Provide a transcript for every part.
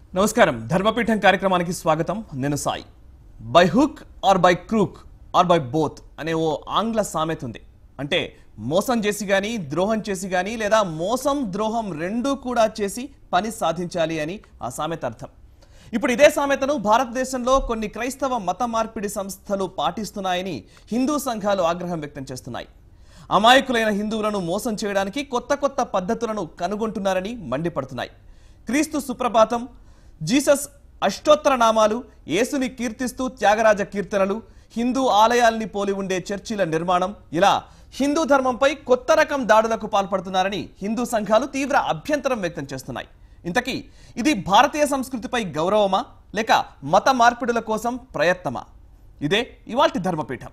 నమస్కారం ధర్మపీఠం కార్యక్రమానికి స్వాగతం నేను Sai by hook or by crook or by both అనే ఓ ఆంగ్ల సామెత ఉంది అంటే మోసం చేసి కానీ ద్రోహం చేసి కానీ లేదా మోసం ద్రోహం రెండూ కూడా చేసి పని సాధించాలి అని ఆ సామెత అర్థం ఇప్పుడు ఇదే సామెతను భారతదేశంలో కొన్ని క్రైస్తవ మత మార్పిడి సంస్థలు పాటిస్తున్నాయని హిందూ సంఘాలు ఆగ్రహం వ్యక్తం చేస్తున్నాయి అమాయకులైన హిందువులను మోసం చేయడానికి కొత్త కొత్త పద్ధతులను కనుగొంటున్నారని మండిపడుతున్నాయి క్రీస్తు సుప్రభాతం జీసస్ అష్టోత్తర నామాలు యేసుని కీర్తిస్తూ త్యాగరాజ కీర్తనలు హిందూ ఆలయాల్ని పోలి ఉండే చర్చిల నిర్మాణం ఇలా హిందూ ధర్మంపై కొత్త రకం దాడులకు పాల్పడుతున్నారని హిందూ సంఘాలు తీవ్ర అభ్యంతరం వ్యక్తం చేస్తున్నాయి ఇంతకీ ఇది భారతీయ సంస్కృతిపై గౌరవమా లేక మత మార్పిడుల కోసం ప్రయత్నమా ఇదే ఇవాల్టి ధర్మపీఠం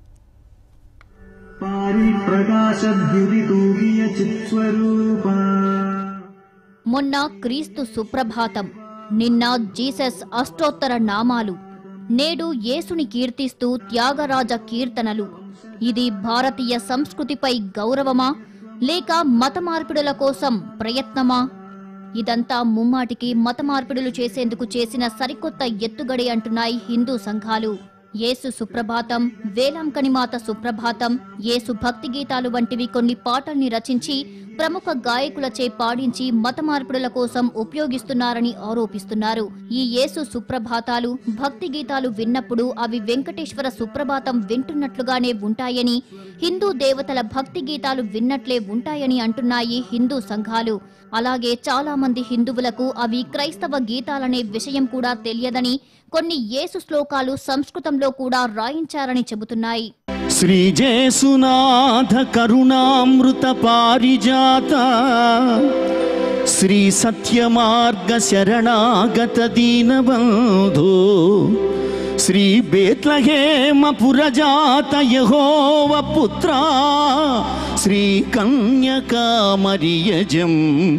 పారిప్రకాశద్యుదితూగియ చిత్స్వరూపా మొన్న క్రీస్తు సుప్రభాతం నిన్న జీసస్ అష్టోత్తర నామాలు నేడు యేసుని కీర్తిస్తూ త్యాగరాజ కీర్తనలు ఇది భారతీయ సంస్కృతిపై గౌరవమా లేక మత మార్పిడుల కోసం ప్రయత్నమా ఇదంతా ముమ్మాటికి మత మార్పిడులు చేసేందుకు చేసిన సరికొత్త ఎత్తుగడే అంటున్నాయి హిందూ సంఘాలు యేసు సుప్రభాతం వేలాంకణిమాత సుప్రభాతం యేసు భక్తి గీతాలు వంటివి కొన్ని పాటల్ని రచించి ప్రముఖ గాయకులచే పాడించి మత మార్పిడుల కోసం ఉపయోగిస్తున్నారని ఆరోపిస్తున్నారు ఈ యేసు సుప్రభాతాలు భక్తి గీతాలు విన్నప్పుడు అవి వెంకటేశ్వర సుప్రభాతం వింటున్నట్లుగానే ఉంటాయని హిందూ దేవతల భక్తి గీతాలు విన్నట్లే ఉంటాయని అంటున్నాయి హిందూ సంఘాలు అలాగే చాలా మంది హిందువులకు అవి క్రైస్తవ గీతాలనే విషయం కూడా తెలియదని కొన్ని యేసు శ్లోకాలు సంస్కృతంలో కూడా రాయించారని చెబుతున్నాయి శ్రీజేసునాథ కరుణామృత పారిజాత శ్రీ సత్యమార్గ శరణాగత దీనబంధో శ్రీ బేత్లహేమ పురజాత యహోవ పుత్ర శ్రీ కన్యకామరియజం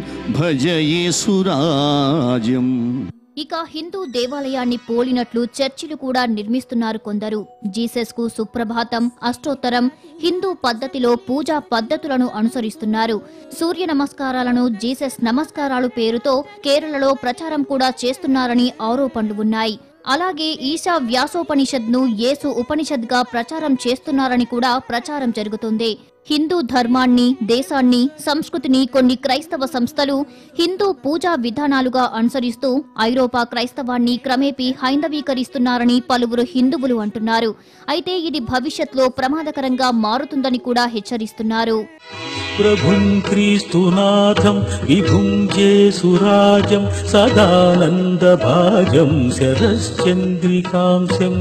భజయేసురాజం ఇక హిందూ దేవాలయాన్ని పోలినట్లు చర్చిలు కూడా నిర్మిస్తున్నారు కొందరు జీసస్ కు సుప్రభాతం అష్టోత్తరం హిందూ పద్ధతిలో పూజా పద్ధతులను అనుసరిస్తున్నారు సూర్య నమస్కారాలను జీసస్ నమస్కారాలు పేరుతో కేరళలో ప్రచారం కూడా చేస్తున్నారని ఆరోపణలు ఉన్నాయి అలాగే ఈశా వ్యాసోపనిషద్ను యేసు ఉపనిషద్గా ప్రచారం చేస్తున్నారని కూడా ప్రచారం జరుగుతుంది హిందూ ధర్మాన్ని దేశాన్ని సంస్కృతిని కొన్ని క్రైస్తవ సంస్థలు హిందూ పూజా విధానాలుగా అనుసరిస్తూ ఐరోపా క్రైస్తవాన్ని క్రమేపీ హైందవీకరిస్తున్నారని పలువురు హిందువులు అంటున్నారు అయితే ఇది భవిష్యత్లో ప్రమాదకరంగా మారుతుందని కూడా హెచ్చరిస్తున్నారు प्रभुं क्रीस्तुनाथं विभुं जेसुराजं सदानन्दभाजं शरश्चन्द्रिकांशम्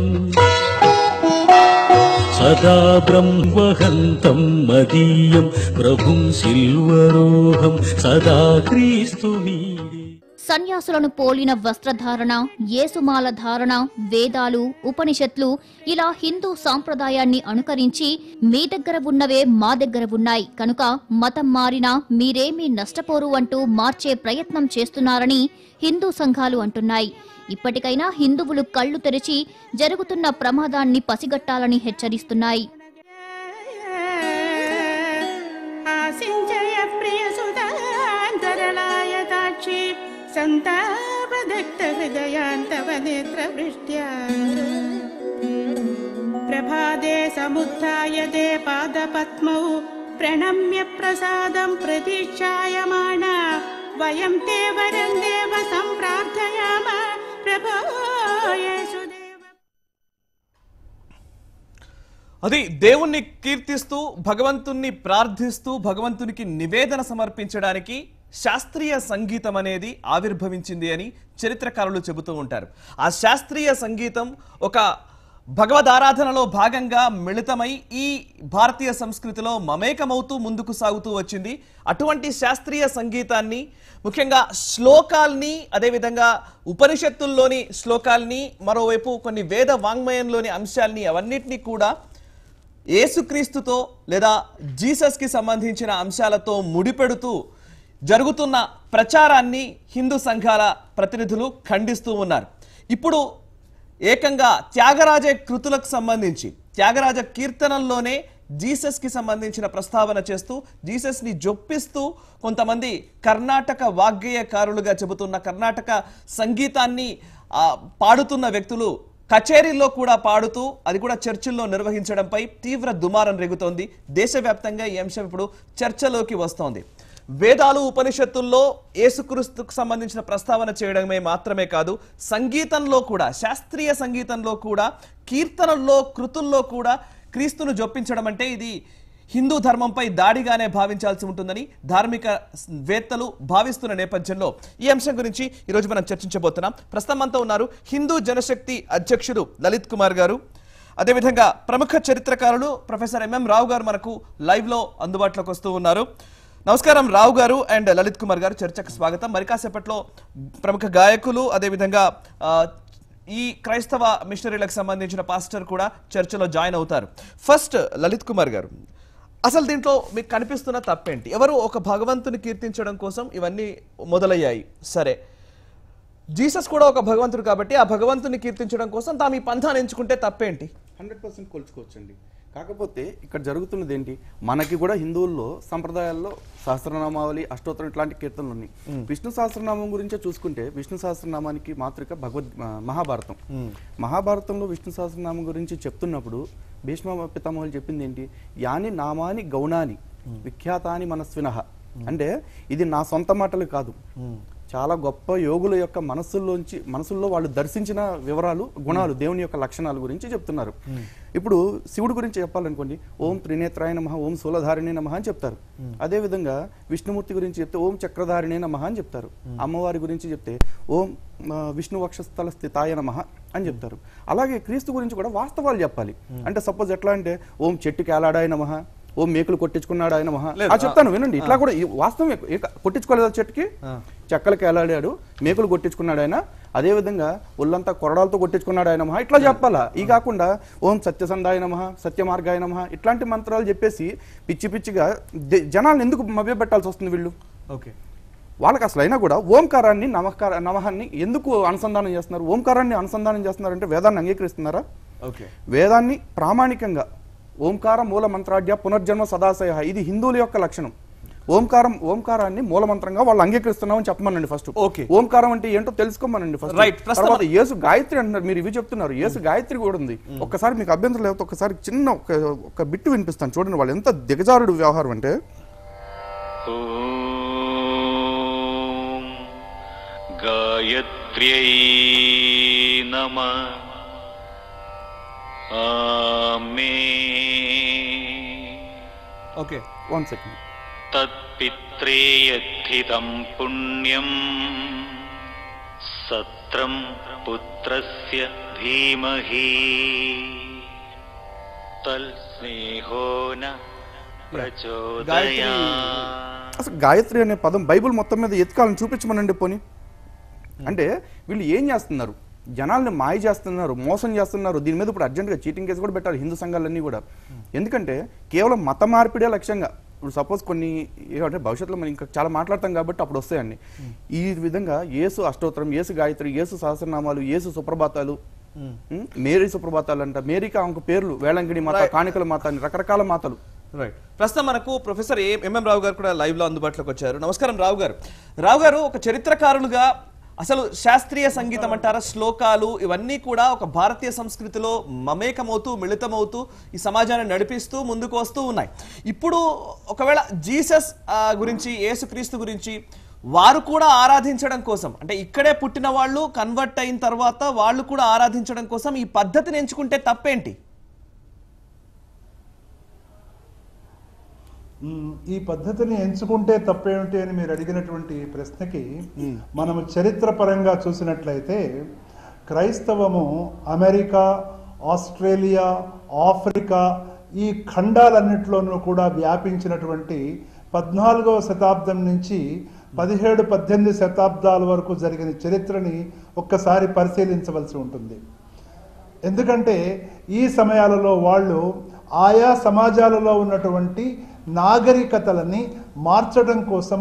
सदा ब्रह्मवहन्तं मदीयं प्रभुं सिल्वरोहं सदा क्रीस्तुमीडे సన్యాసులను పోలిన వస్త్రధారణ యేసుమాల ధారణ వేదాలు ఉపనిషత్లు ఇలా హిందూ సాంప్రదాయాన్ని అనుకరించి మీ దగ్గర ఉన్నవే మా దగ్గర ఉన్నాయి కనుక మతం మారినా మీరేమీ నష్టపోరు అంటూ మార్చే ప్రయత్నం చేస్తున్నారని హిందూ సంఘాలు అంటున్నాయి ఇప్పటికైనా హిందువులు కళ్ళు తెరిచి జరుగుతున్న ప్రమాదాన్ని పసిగట్టాలని హెచ్చరిస్తున్నాయి ఆసించయ ప్రియసుతాంతరలాయతాక్షి సంతాపదగ్ధ హృదయాంతవ నేత్రవృష్ట్యా ప్రభాదే సముత్థాయతే పాదపద్మౌ ప్రణమ్య ప్రసాదం ప్రతీక్షాయమాణ వయం తే వరం దేవ సంప్రార్థయామ ప్రభో యేసుదేవ అది దేవుణ్ణి కీర్తిస్తూ భగవంతుణ్ణి ప్రార్థిస్తూ భగవంతునికి నివేదన సమర్పించడానికి శాస్త్రీయ సంగీతం అనేది ఆవిర్భవించింది అని చరిత్రకారులు చెబుతూ ఉంటారు ఆ శాస్త్రీయ సంగీతం ఒక భగవద్ ఆరాధనలో భాగంగా మిళితమై ఈ భారతీయ సంస్కృతిలో మమేకమవుతూ ముందుకు సాగుతూ వచ్చింది అటువంటి శాస్త్రీయ సంగీతాన్ని ముఖ్యంగా శ్లోకాల్ని అదేవిధంగా ఉపనిషత్తుల్లోని శ్లోకాల్ని మరోవైపు కొన్ని వేద వాంగ్మయంలోని అంశాల్ని అవన్నిటినీ కూడా యేసుక్రీస్తుతో లేదా జీసస్కి సంబంధించిన అంశాలతో ముడిపెడుతూ జరుగుతున్న ప్రచారాన్ని హిందూ సంఘాల ప్రతినిధులు ఖండిస్తూ ఉన్నారు ఇప్పుడు ఏకంగా త్యాగరాజ కృతులకు సంబంధించి త్యాగరాజ కీర్తనల్లోనే జీసస్ కి సంబంధించిన ప్రస్తావన చేస్తూ జీసస్ ని జొప్పిస్తూ కొంతమంది కర్ణాటక వాగ్గేయకారులుగా చెబుతున్న కర్ణాటక సంగీతాన్ని ఆ, పాడుతున్న వ్యక్తులు కచేరీల్లో కూడా పాడుతూ అది కూడా చర్చిల్లో నిర్వహించడంపై తీవ్ర దుమారం రేగుతోంది దేశవ్యాప్తంగా ఈ అంశం ఇప్పుడు చర్చలోకి వస్తోంది వేదాలు ఉపనిషత్తుల్లో యేసుక్రీస్తుకు సంబంధించిన ప్రస్తావన చేయడమే మాత్రమే కాదు సంగీతంలో కూడా శాస్త్రీయ సంగీతంలో కూడా కీర్తనల్లో కృతుల్లో కూడా క్రీస్తును జొప్పించడం అంటే ఇది హిందూ ధర్మంపై దాడిగానే భావించాల్సి ఉంటుందని ధార్మిక వేత్తలు భావిస్తున్న నేపథ్యంలో ఈ అంశం గురించి ఈరోజు మనం చర్చించబోతున్నాం ప్రస్తుతం మనతో ఉన్నారు హిందూ జనశక్తి అధ్యక్షుడు లలిత్ కుమార్ గారు అదేవిధంగా ప్రముఖ చరిత్రకారులు ప్రొఫెసర్ ఎంఎం రావు గారు మనకు లైవ్ లో అందుబాటులోకి వస్తూ ఉన్నారు నమస్కారం రావు గారు అండ్ లలిత్ కుమార్ గారు చర్చకు స్వాగతం మరి కాసేపట్లో ప్రముఖ గాయకులు అదేవిధంగా ఆ, ఈ క్రైస్తవ మిషనరీలకు సంబంధించిన పాస్టర్ కూడా చర్చలో జాయిన్ అవుతారు ఫస్ట్ లలిత్ కుమార్ గారు అసలు దీంట్లో మీకు కనిపిస్తున్న తప్పేంటి ఎవరు ఒక భగవంతుని కీర్తించడం కోసం ఇవన్నీ మొదలయ్యాయి సరే జీసస్ కూడా ఒక భగవంతుడు కాబట్టి ఆ భగవంతుని కీర్తించడం కోసం తాము ఈ పంథాన్ని ఎంచుకుంటే తప్పేంటి హండ్రెడ్ పర్సెంట్ కొలుచుకోవచ్చండి కాకపోతే ఇక్కడ జరుగుతున్నది ఏంటి మనకి కూడా హిందువుల్లో సంప్రదాయాల్లో సహస్రనామావళి అష్టోత్తరం ఇట్లాంటి కీర్తనలు ఉన్నాయి విష్ణు సహస్రనామం గురించే చూసుకుంటే విష్ణు సహస్రనామానికి మాతృక భగవద్ ఆ, మహాభారతం మహాభారతంలో విష్ణు సహస్రనామం గురించి చెప్తున్నప్పుడు భీష్మ పితామహులు చెప్పింది ఏంటి యాని నామాని గౌణాని విఖ్యాతాని మనస్వినః అంటే ఇది నా సొంత మాటలు కాదు చాలా గొప్ప యోగుల యొక్క మనస్సుల్లోంచి మనసుల్లో వాళ్ళు దర్శించిన వివరాలు గుణాలు దేవుని యొక్క లక్షణాల గురించి చెప్తున్నారు ఇప్పుడు శివుడి గురించి చెప్పాలనుకోండి ఓం త్రినేత్రాయ నమ ఓం శూలధారిణి నమ అని చెప్తారు అదే విధంగా విష్ణుమూర్తి గురించి చెప్తే ఓం చక్రధారిణి నమ అని చెప్తారు అమ్మవారి గురించి చెప్తే ఓం ఆ, విష్ణు వక్షస్థల స్థితాయ నమ అని చెప్తారు అలాగే క్రీస్తు గురించి కూడా వాస్తవాలు చెప్పాలి అంటే సపోజ్ ఎట్లా అంటే ఓం చెట్టుకి ఏలాడాయ నమ ఓం మేకులు కొట్టించుకున్నాడు ఆయన మహా ఆ చెప్తాను వినండి ఇట్లా కూడా ఈ వాస్తవం ఎక్కు- ఇక కొట్టించుకోలేదు చెట్టుకి చెక్కలకి ఎలాడాడు మేకులు కొట్టించుకున్నాడు ఆయన అదే విధంగా ఒళ్ళంతా కొరడాలతో కొట్టించుకున్నాడు ఆయన మహా ఇట్లా చెప్పాలా ఈ కాకుండా ఓం సత్యసంధాయ నమ సత్యమార్గాయ నమ ఇట్లాంటి మంత్రాలు చెప్పేసి పిచ్చి పిచ్చిగా జ- జనాలను ఎందుకు మభ్యపెట్టాల్సి వస్తుంది వీళ్ళు ఓకే వాళ్ళకి అసలు అయినా కూడా ఓంకారాన్ని నమస్కార నమహాన్ని ఎందుకు అనుసంధానం చేస్తున్నారు ఓంకారాన్ని అనుసంధానం చేస్తున్నారంటే వేదాన్ని అంగీకరిస్తున్నారా ఓకే వేదాన్ని ప్రామాణికంగా ఓంకార మూల మంత్రాఢ్య పునర్జన్మ సదాశయ ఇది హిందువుల యొక్క లక్షణం ఓంకారం ఓంకారాన్ని మూల మంత్రంగా వాళ్ళు అంగీకరిస్తున్నామని చెప్పమనండి ఫస్ట్ Okay. ఓంకారం అంటే ఏంటో తెలుసుకోమనండి ఫస్ట్ Right. ప్రస్తుతం- తర్వాత యేసు గాయత్రి అంటున్నారు మీరు ఇవి చెప్తున్నారు యేసు గాయత్రి కూడా ఉంది ఒక్కసారి మీకు అభ్యంతరం లేకపోతే ఒకసారి చిన్న ఒక ఒక బిట్టు వినిపిస్తాను చూడండి వాళ్ళు ఎంత దిగజారుడు వ్యవహారం అంటే ॐ गायत्र्यै नमः आमे ఓకే వన్ సెకండ్ तत्पित्रे यद्धितं पुण्यं सत्रं पुत्रस्य धीमहि तल्स्नेहो न प्रचोदयात् అసలు గాయత్రి అనే పదం బైబిల్ మొత్తం మీద ఎత్తుకాలను చూపించమనండి పోని అంటే వీళ్ళు ఏం చేస్తున్నారు జనాల్ని మాయ చేస్తున్నారు మోసం చేస్తున్నారు దీని మీద ఇప్పుడు అర్జెంట్గా చీటింగ్ కేసు కూడా పెట్టాలి హిందూ సంఘాలన్నీ కూడా ఎందుకంటే కేవలం మత మార్పిడే లక్ష్యంగా ఇప్పుడు సపోజ్ కొన్ని ఏమంటే భవిష్యత్తులో మనం ఇంకా చాలా మాట్లాడతాం కాబట్టి అప్పుడు వస్తాయండి ఈ విధంగా యేసు అష్టోత్తరం యేసు గాయత్రి యేసు సహస్రనామాలు యేసు సుప్రభాతాలు ఉమ్, మేరీ సుప్రభాతాలు అంట మేరీకి ఆమెకు పేర్లు వేళంగిణి మాత కాణికల మాత అని రకరకాల మాతలు రైట్ ప్రస్తుతం మనకు ప్రొఫెసర్ ఏ ఎంఎం రావు గారు కూడా లైవ్ లో అందుబాటులోకి వచ్చారు నమస్కారం రావు గారు రావు గారు ఒక చరిత్రకారులుగా అసలు శాస్త్రీయ సంగీతం అంటారా శ్లోకాలు ఇవన్నీ కూడా ఒక భారతీయ సంస్కృతిలో మమేకమవుతూ మిళితమవుతూ ఈ సమాజాన్ని నడిపిస్తూ ముందుకు వస్తూ ఉన్నాయి ఇప్పుడు ఒకవేళ జీసస్ ఆ, గురించి యేసుక్రీస్తు గురించి వారు కూడా ఆరాధించడం కోసం అంటే ఇక్కడే పుట్టిన వాళ్ళు కన్వర్ట్ అయిన తర్వాత వాళ్ళు కూడా ఆరాధించడం కోసం ఈ పద్ధతిని ఎంచుకుంటే తప్పేంటి మ్, ఈ పద్ధతిని ఎంచుకుంటే తప్పేమిటి అని మీరు అడిగినటువంటి ప్రశ్నకి మనము చరిత్ర పరంగా చూసినట్లయితే క్రైస్తవము అమెరికా ఆస్ట్రేలియా ఆఫ్రికా ఈ ఖండాలన్నిటిలోనూ కూడా వ్యాపించినటువంటి పద్నాలుగవ శతాబ్దం నుంచి పదిహేడు పద్దెనిమిది శతాబ్దాల వరకు జరిగిన చరిత్రని ఒక్కసారి పరిశీలించవలసి ఉంటుంది ఎందుకంటే ఈ సమయాలలో వాళ్ళు ఆయా సమాజాలలో ఉన్నటువంటి నాగరికతలని మార్చడం కోసము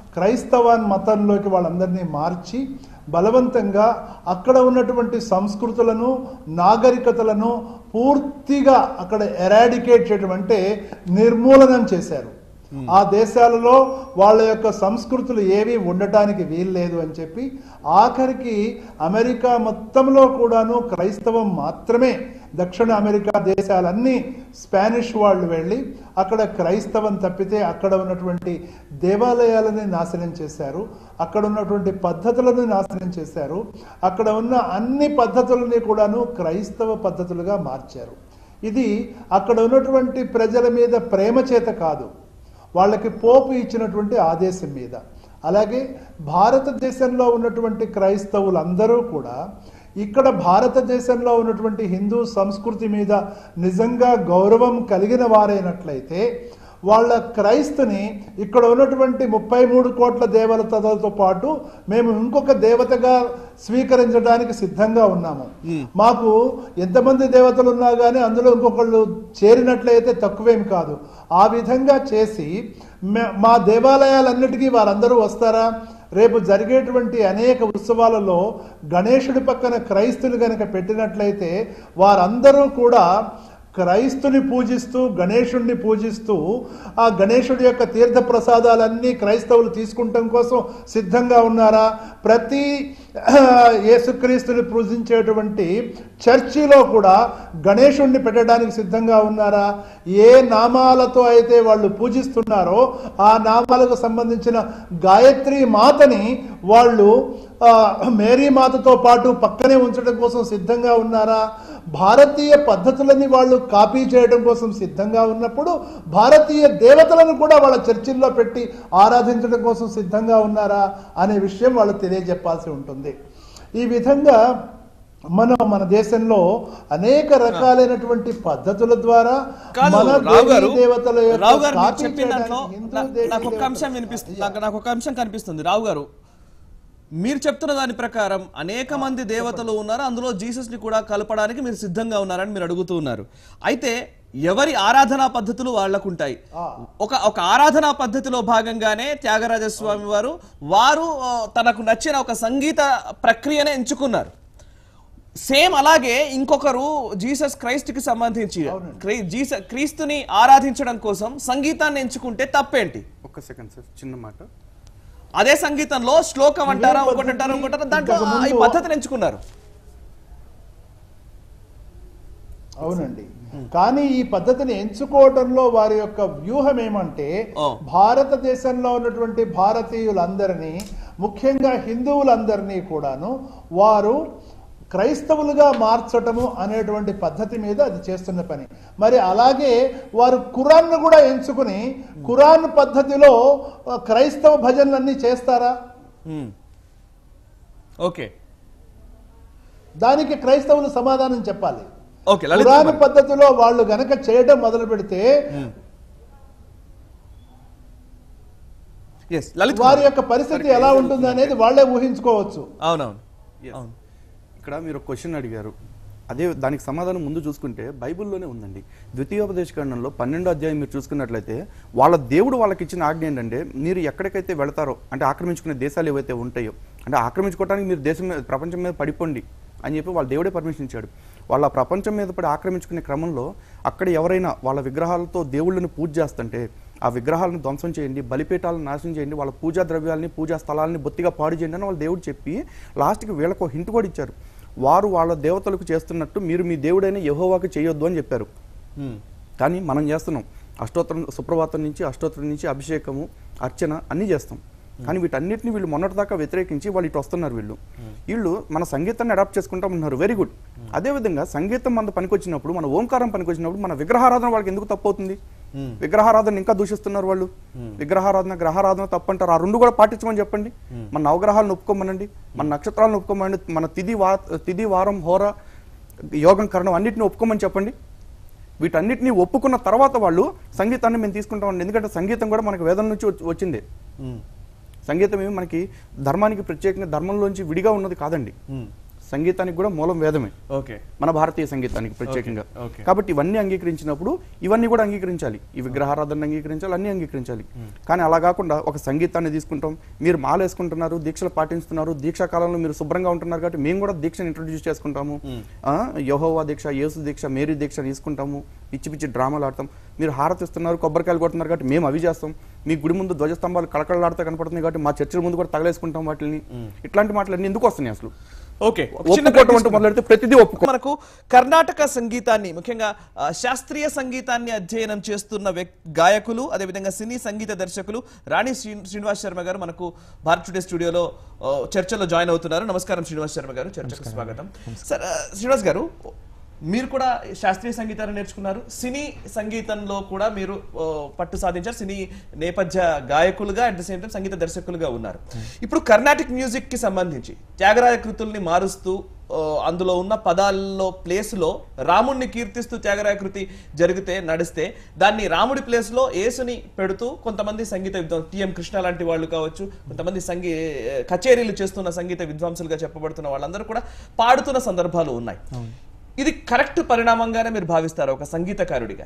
క్రైస్తవ మతంలోకి వాళ్ళందరినీ మార్చి బలవంతంగా అక్కడ ఉన్నటువంటి సంస్కృతులను నాగరికతలను పూర్తిగా అక్కడ ఎరాడికేట్ చేయడం అంటే నిర్మూలనం చేశారు ఆ దేశాలలో వాళ్ళ యొక్క సంస్కృతులు ఏవి ఉండటానికి వీల్లేదు అని చెప్పి ఆఖరికి అమెరికా మొత్తంలో కూడాను క్రైస్తవం మాత్రమే దక్షిణ అమెరికా దేశాలన్నీ స్పానిష్ వాళ్ళు వెళ్ళి అక్కడ క్రైస్తవం తప్పితే అక్కడ ఉన్నటువంటి దేవాలయాలని నాశనం చేశారు అక్కడ ఉన్నటువంటి పద్ధతులను నాశనం చేశారు అక్కడ ఉన్న అన్ని పద్ధతులని కూడాను క్రైస్తవ పద్ధతులుగా మార్చారు ఇది అక్కడ ఉన్నటువంటి ప్రజల మీద ప్రేమ చేత కాదు వాళ్ళకి పోపు ఇచ్చినటువంటి ఆదేశం మీద అలాగే భారతదేశంలో ఉన్నటువంటి క్రైస్తవులందరూ కూడా ఇక్కడ భారతదేశంలో ఉన్నటువంటి హిందూ సంస్కృతి మీద నిజంగా గౌరవం కలిగిన వారైనట్లయితే వాళ్ళ క్రైస్తుని ఇక్కడ ఉన్నటువంటి ముప్పై మూడు కోట్ల దేవతలతో పాటు మేము ఇంకొక దేవతగా స్వీకరించడానికి సిద్ధంగా ఉన్నాము మాకు ఎంతమంది దేవతలు ఉన్నా కానీ అందులో ఇంకొకళ్ళు చేరినట్లయితే తక్కువేం కాదు ఆ విధంగా చేసి మే- మా దేవాలయాలన్నిటికీ వారందరూ వస్తారా రేపు జరిగేటువంటి అనేక ఉత్సవాలలో గణేశుడి పక్కన క్రైస్తులు గనక పెట్టినట్లయితే వారందరూ కూడా క్రైస్తుని పూజిస్తూ గణేశుణ్ణి పూజిస్తూ ఆ గణేశుడి యొక్క తీర్థ ప్రసాదాలన్నీ క్రైస్తవులు తీసుకుంటాం కోసం సిద్ధంగా ఉన్నారా ప్రతి ఆ, యేసుక్రీస్తుని పూజించేటువంటి చర్చిలో కూడా గణేశుణ్ణి పెట్టడానికి సిద్ధంగా ఉన్నారా ఏ నామాలతో అయితే వాళ్ళు పూజిస్తున్నారో ఆ నామాలకు సంబంధించిన గాయత్రి మాతని వాళ్ళు ఆ, మేరీ మాతతో పాటు పక్కనే ఉంచడం కోసం సిద్ధంగా ఉన్నారా భారతీయ పద్ధతులని వాళ్ళు కాపీ చేయడం కోసం సిద్ధంగా ఉన్నప్పుడు భారతీయ దేవతలను కూడా వాళ్ళ చర్చిల్లో పెట్టి ఆరాధించడం కోసం సిద్ధంగా ఉన్నారా అనే విషయం వాళ్ళు తెలియజెప్పాల్సి ఉంటుంది ఈ విధంగా మనం మన దేశంలో అనేక రకాలైనటువంటి పద్ధతుల ద్వారా కాదు మన రావు గారు దేవీ దేవతల యొక్క రావు గారు మీరు కాపీ చెప్పిన దాంట్లో చేయడానికి హిందూ నా- దేవీ నాకు ఒక అంశం దేవతల- వినిపిస్తుంది నాకు నాకు ఒక అంశం కనిపిస్తుంది రావు గారు మీరు చెప్తున్న దాని ప్రకారం అనేక మంది దేవతలు ఉన్నారు అందులో జీసస్ ని కూడా కలపడానికి మీరు సిద్ధంగా ఉన్నారని మీరు అడుగుతూ ఉన్నారు అయితే ఎవరి ఆరాధనా పద్ధతులు వాళ్ళకుంటాయి ఒక ఒక ఆరాధనా పద్ధతిలో భాగంగానే త్యాగరాజస్వామి వారు వారు ఆ, తనకు నచ్చిన ఒక సంగీత ప్రక్రియనే ఎంచుకున్నారు సేమ్ అలాగే ఇంకొకరు జీసస్ క్రైస్ట్ కి సంబంధించి క్రై- జీస క్రీస్తుని ఆరాధించడం కోసం సంగీతాన్ని ఎంచుకుంటే తప్పేంటి ఒక్క సెకండ్ సార్ చిన్న మాట అదే సంగీతంలో శ్లోకం అంటారా ఇదే ఇంకోటి అంటారా ఇంకోటి అంటారా దాంట్లో ఇంతకు ఆ, ఈ ముందు- పద్ధతిని ఎంచుకున్నారు అవునండి కానీ ఈ పద్ధతిని ఎంచుకోవడంలో వారి యొక్క వ్యూహం ఏమంటే ఓ. భారతదేశంలో ఉన్నటువంటి భారతీయులందరినీ ముఖ్యంగా హిందువులందరినీ కూడాను వారు క్రైస్తవులుగా మార్చటము అనేటువంటి పద్ధతి మీద అది చేస్తున్న పని మరి అలాగే వారు ఖురాన్ను కూడా ఎంచుకుని ఖురాన్ పద్ధతిలో ఆ, క్రైస్తవ భజనలన్నీ చేస్తారా ఉమ్. ఓకే దానికి క్రైస్తవులు సమాధానం చెప్పాలి ఓకే లలిత్ ఖురాన్ కుమార్. పద్ధతిలో వాళ్ళు గనక చేయడం మొదలు పెడితే Yes, లలిత్ వారి కుమార్. యొక్క పరిస్థితి ఎలా ఉంటుంది అనేది వాళ్ళే ఊహించుకోవచ్చు అవునవును Yes. అవును ఇక్కడ మీరు ఒక క్వశ్చన్ అడిగారు అదే దానికి సమాధానం ముందు చూసుకుంటే బైబిల్లోనే ఉందండి ద్వితీయోపదేశ ఖండంలో పన్నెండో అధ్యాయం మీరు చూసుకున్నట్లయితే వాళ్ళ దేవుడు వాళ్ళకి ఇచ్చిన ఆజ్ఞ ఏంటంటే మీరు ఎక్కడికైతే వెళతారో అంటే ఆక్రమించుకునే దేశాలు ఏవైతే ఉంటాయో అంటే ఆక్రమించుకోవడానికి మీరు దేశం మీద ప్రపంచం మీద పడిపోండి అని చెప్పి వాళ్ళ దేవుడే పర్మిషన్ ఇచ్చాడు వాళ్ళ ప్రపంచం మీద పడి ఆక్రమించుకునే క్రమంలో అక్కడ ఎవరైనా వాళ్ళ విగ్రహాలతో దేవుళ్ళని పూజ చేస్తుంటే ఆ విగ్రహాలను ధ్వంసం చేయండి బలిపీఠాలను నాశనం చేయండి వాళ్ళ పూజా ద్రవ్యాలని పూజా స్థలాలని బొత్తిగా పాడు చేయండి అని వాళ్ళ దేవుడు చెప్పి లాస్ట్కి వీళ్ళకు ఒక హింట్ కూడా ఇచ్చారు వారు వాళ్ళ దేవతలకు చేస్తున్నట్టు మీరు మీ దేవుడైన యహోవాకి చేయొద్దు అని చెప్పారు ఉమ్. కానీ మనం చేస్తున్నాం అష్టోత్తరం సుప్రభాతం నుంచి అష్టోత్తరం నుంచి అభిషేకము అర్చన అన్నీ చేస్తాం కానీ వీటన్నిటిని వీళ్ళు మొన్నటిదాకా వ్యతిరేకించి వాళ్ళు ఇటు వస్తున్నారు వీళ్ళు వీళ్ళు మన సంగీతాన్ని అడాప్ట్ చేసుకుంటాం ఉన్నారు వెరీ గుడ్ అదేవిధంగా సంగీతం మన పనికొచ్చినప్పుడు మన ఓంకారం పనికొచ్చినప్పుడు మన విగ్రహారాధన వాళ్ళకి ఎందుకు తప్పు అవుతుంది విగ్రహారాధన ఇంకా దూషిస్తున్నారు వాళ్ళు విగ్రహారాధన గ్రహారాధన తప్పు అంటారు ఆ రెండు కూడా పాటించమని చెప్పండి మన నవగ్రహాలను ఒప్పుకోమనండి మన నక్షత్రాలను ఒప్పుకోమనండి మన తిది వా తిది వారం హోర యోగం కరణం అన్నిటిని ఒప్పుకోమని చెప్పండి వీటన్నిటిని ఒప్పుకున్న తర్వాత వాళ్ళు సంగీతాన్ని మేము తీసుకుంటామండి ఎందుకంటే సంగీతం కూడా మనకు వేదం నుంచి వచ్చి- వచ్చిందే ఉమ్. సంగీతం ఏమి మనకి ధర్మానికి ప్రత్యేకంగా ధర్మంలోంచి విడిగా ఉన్నది కాదండి ఉమ్. సంగీతానికి కూడా మూలం వేదమే ఓకే మన భారతీయ సంగీతానికి ప్రత్యేకంగా okay. కాబట్టి ఇవన్నీ అంగీకరించినప్పుడు ఇవన్నీ కూడా అంగీకరించాలి ఈ విగ్రహారాధన అంగీకరించాలి అన్ని అంగీకరించాలి కానీ అలా కాకుండా ఒక సంగీతాన్ని తీసుకుంటాం మీరు మాల వేసుకుంటున్నారు దీక్షలు పాటిస్తున్నారు దీక్షా కాలంలో మీరు శుభ్రంగా ఉంటున్నారు కాబట్టి మేము కూడా దీక్షను ఇంట్రొడ్యూస్ చేసుకుంటాము ఆ, యెహోవా దీక్ష యేసు దీక్ష మేరీ దీక్ష తీసుకుంటాము పిచ్చి పిచ్చి డ్రామాలు ఆడతాం మీరు హారతిస్తున్నారు కొబ్బరికాయలు కొడుతున్నారు కాబట్టి మేము అవి చేస్తాం మీ గుడి ముందు ధ్వజస్తంభాలు కళకళలాడుతూ కనపడుతుంది కాబట్టి మా చర్చిల ముందు కూడా తగలేసుకుంటాం వాటిని ఇట్లాంటి మాటలన్నీ ఎందుకు వస్తున్నాయి అసలు ఓకే ఒక చిన్న break ఒప్పుకోవటం అంటూ మొదలెడితే ప్రతిదీ ఒప్పుకో మనకు కర్ణాటక సంగీతాన్ని ముఖ్యంగా ఆ, శాస్త్రీయ సంగీతాన్ని అధ్యయనం చేస్తున్న వ్యక్- గాయకులు అదేవిధంగా సినీ సంగీత దర్శకులు రాణి శ్రీ- శ్రీనివాస్ శర్మ గారు మనకు భారత్ టుడే స్టూడియోలో ఆ, చర్చలో జాయిన్ అవుతున్నారు నమస్కారం శ్రీనివాస్ శర్మ గారు చర్చకు స్వాగతం సార్ ఆ, శ్రీనివాస్ గారు మీరు కూడా శాస్త్రీయ సంగీతాన్ని నేర్చుకున్నారు సినీ సంగీతంలో కూడా మీరు ఆ, పట్టు సాధించారు సినీ నేపథ్య గాయకులుగా అట్ ద సేమ్ టైం సంగీత దర్శకులుగా ఉన్నారు ఇప్పుడు కర్ణాటిక్ మ్యూజిక్ కి సంబంధించి త్యాగరాజ కృతుల్ని మారుస్తూ ఆ, అందులో ఉన్న పదాల్లో ప్లేస్ లో రాముణ్ణి కీర్తిస్తూ త్యాగరాయ కృతి జరిగితే నడిస్తే దాన్ని రాముడి ప్లేస్ లో యేసుని పెడుతూ కొంతమంది సంగీత విద్వాం టిఎం కృష్ణ లాంటి వాళ్ళు కావచ్చు కొంతమంది సంగీ కచేరీలు చేస్తున్న సంగీత విద్వాంసులుగా చెప్పబడుతున్న వాళ్ళందరూ కూడా పాడుతున్న సందర్భాలు ఉన్నాయి ఇది కరెక్ట్ పరిణామంగానే మీరు భావిస్తారు ఒక సంగీతకారుడిగా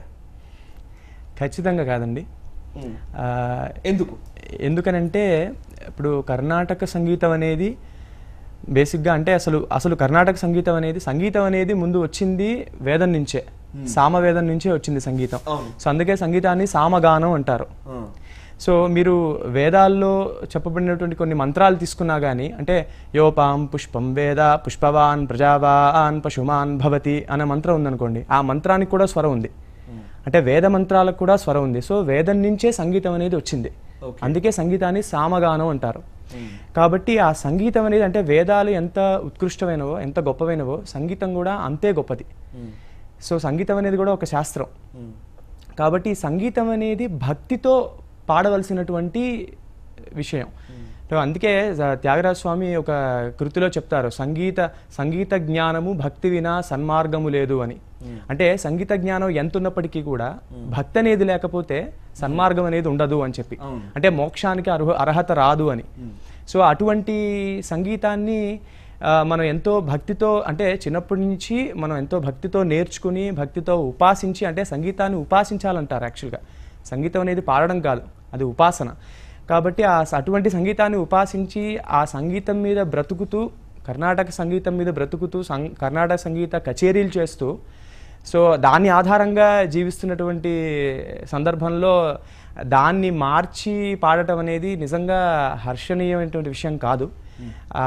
ఖచ్చితంగా కాదండి ఆ, ఎందుకు ఎందుకనంటే ఇప్పుడు కర్ణాటక సంగీతం అనేది బేసిక్గా అంటే అసలు అసలు కర్ణాటక సంగీతం అనేది సంగీతం అనేది ముందు వచ్చింది వేదం నుంచే సామవేదం నుంచే వచ్చింది సంగీతం అవును. సో అందుకే సంగీతాన్ని సామగానం అంటారు సో మీరు వేదాల్లో చెప్పబడినటువంటి కొన్ని మంత్రాలు తీసుకున్నా కానీ అంటే యోపాం పుష్పం వేద పుష్పవాన్ ప్రజావాన్ పశుమాన్ భవతి అనే మంత్రం ఉందనుకోండి ఆ మంత్రానికి కూడా స్వరం ఉంది అంటే వేద మంత్రాలకు కూడా స్వరం ఉంది సో వేదం నుంచే సంగీతం అనేది వచ్చింది అందుకే సంగీతాన్ని సామగానం అంటారు కాబట్టి ఆ సంగీతం అనేది అంటే వేదాలు ఎంత ఉత్కృష్టమైనవో ఎంత గొప్పవైనవో సంగీతం కూడా అంతే గొప్పది సో సంగీతం అనేది కూడా ఒక శాస్త్రం కాబట్టి ఈ సంగీతం అనేది భక్తితో పాడవలసినటువంటి విషయం సో అందుకే జ- త్యాగరాజ స్వామి ఒక కృతిలో చెప్తారు సంగీత సంగీత జ్ఞానము భక్తి వినా సన్మార్గము లేదు అని అంటే సంగీత జ్ఞానం ఎంత ఉన్నప్పటికీ కూడా భక్తి అనేది లేకపోతే సన్మార్గం అనేది ఉండదు అని చెప్పి అంటే మోక్షానికి అర్హ అర్హత రాదు అని సో అటువంటి సంగీతాన్ని ఆ, మనం ఎంతో భక్తితో అంటే చిన్నప్పటి నుంచి మనం ఎంతో భక్తితో నేర్చుకుని భక్తితో ఉపాసించి అంటే సంగీతాన్ని ఉపాసించాలంటారు యాక్చువల్గా సంగీతం అనేది పాడడం కాదు అది ఉపాసన కాబట్టి ఆ స- అటువంటి సంగీతాన్ని ఉపాసించి ఆ సంగీతం మీద బ్రతుకుతూ కర్ణాటక సంగీతం మీద బ్రతుకుతూ సం కర్ణాటక సంగీత కచేరీలు చేస్తూ సో దాన్ని ఆధారంగా జీవిస్తున్నటువంటి సందర్భంలో దాన్ని మార్చి పాడటం అనేది నిజంగా హర్షణీయమైనటువంటి విషయం కాదు ఆ,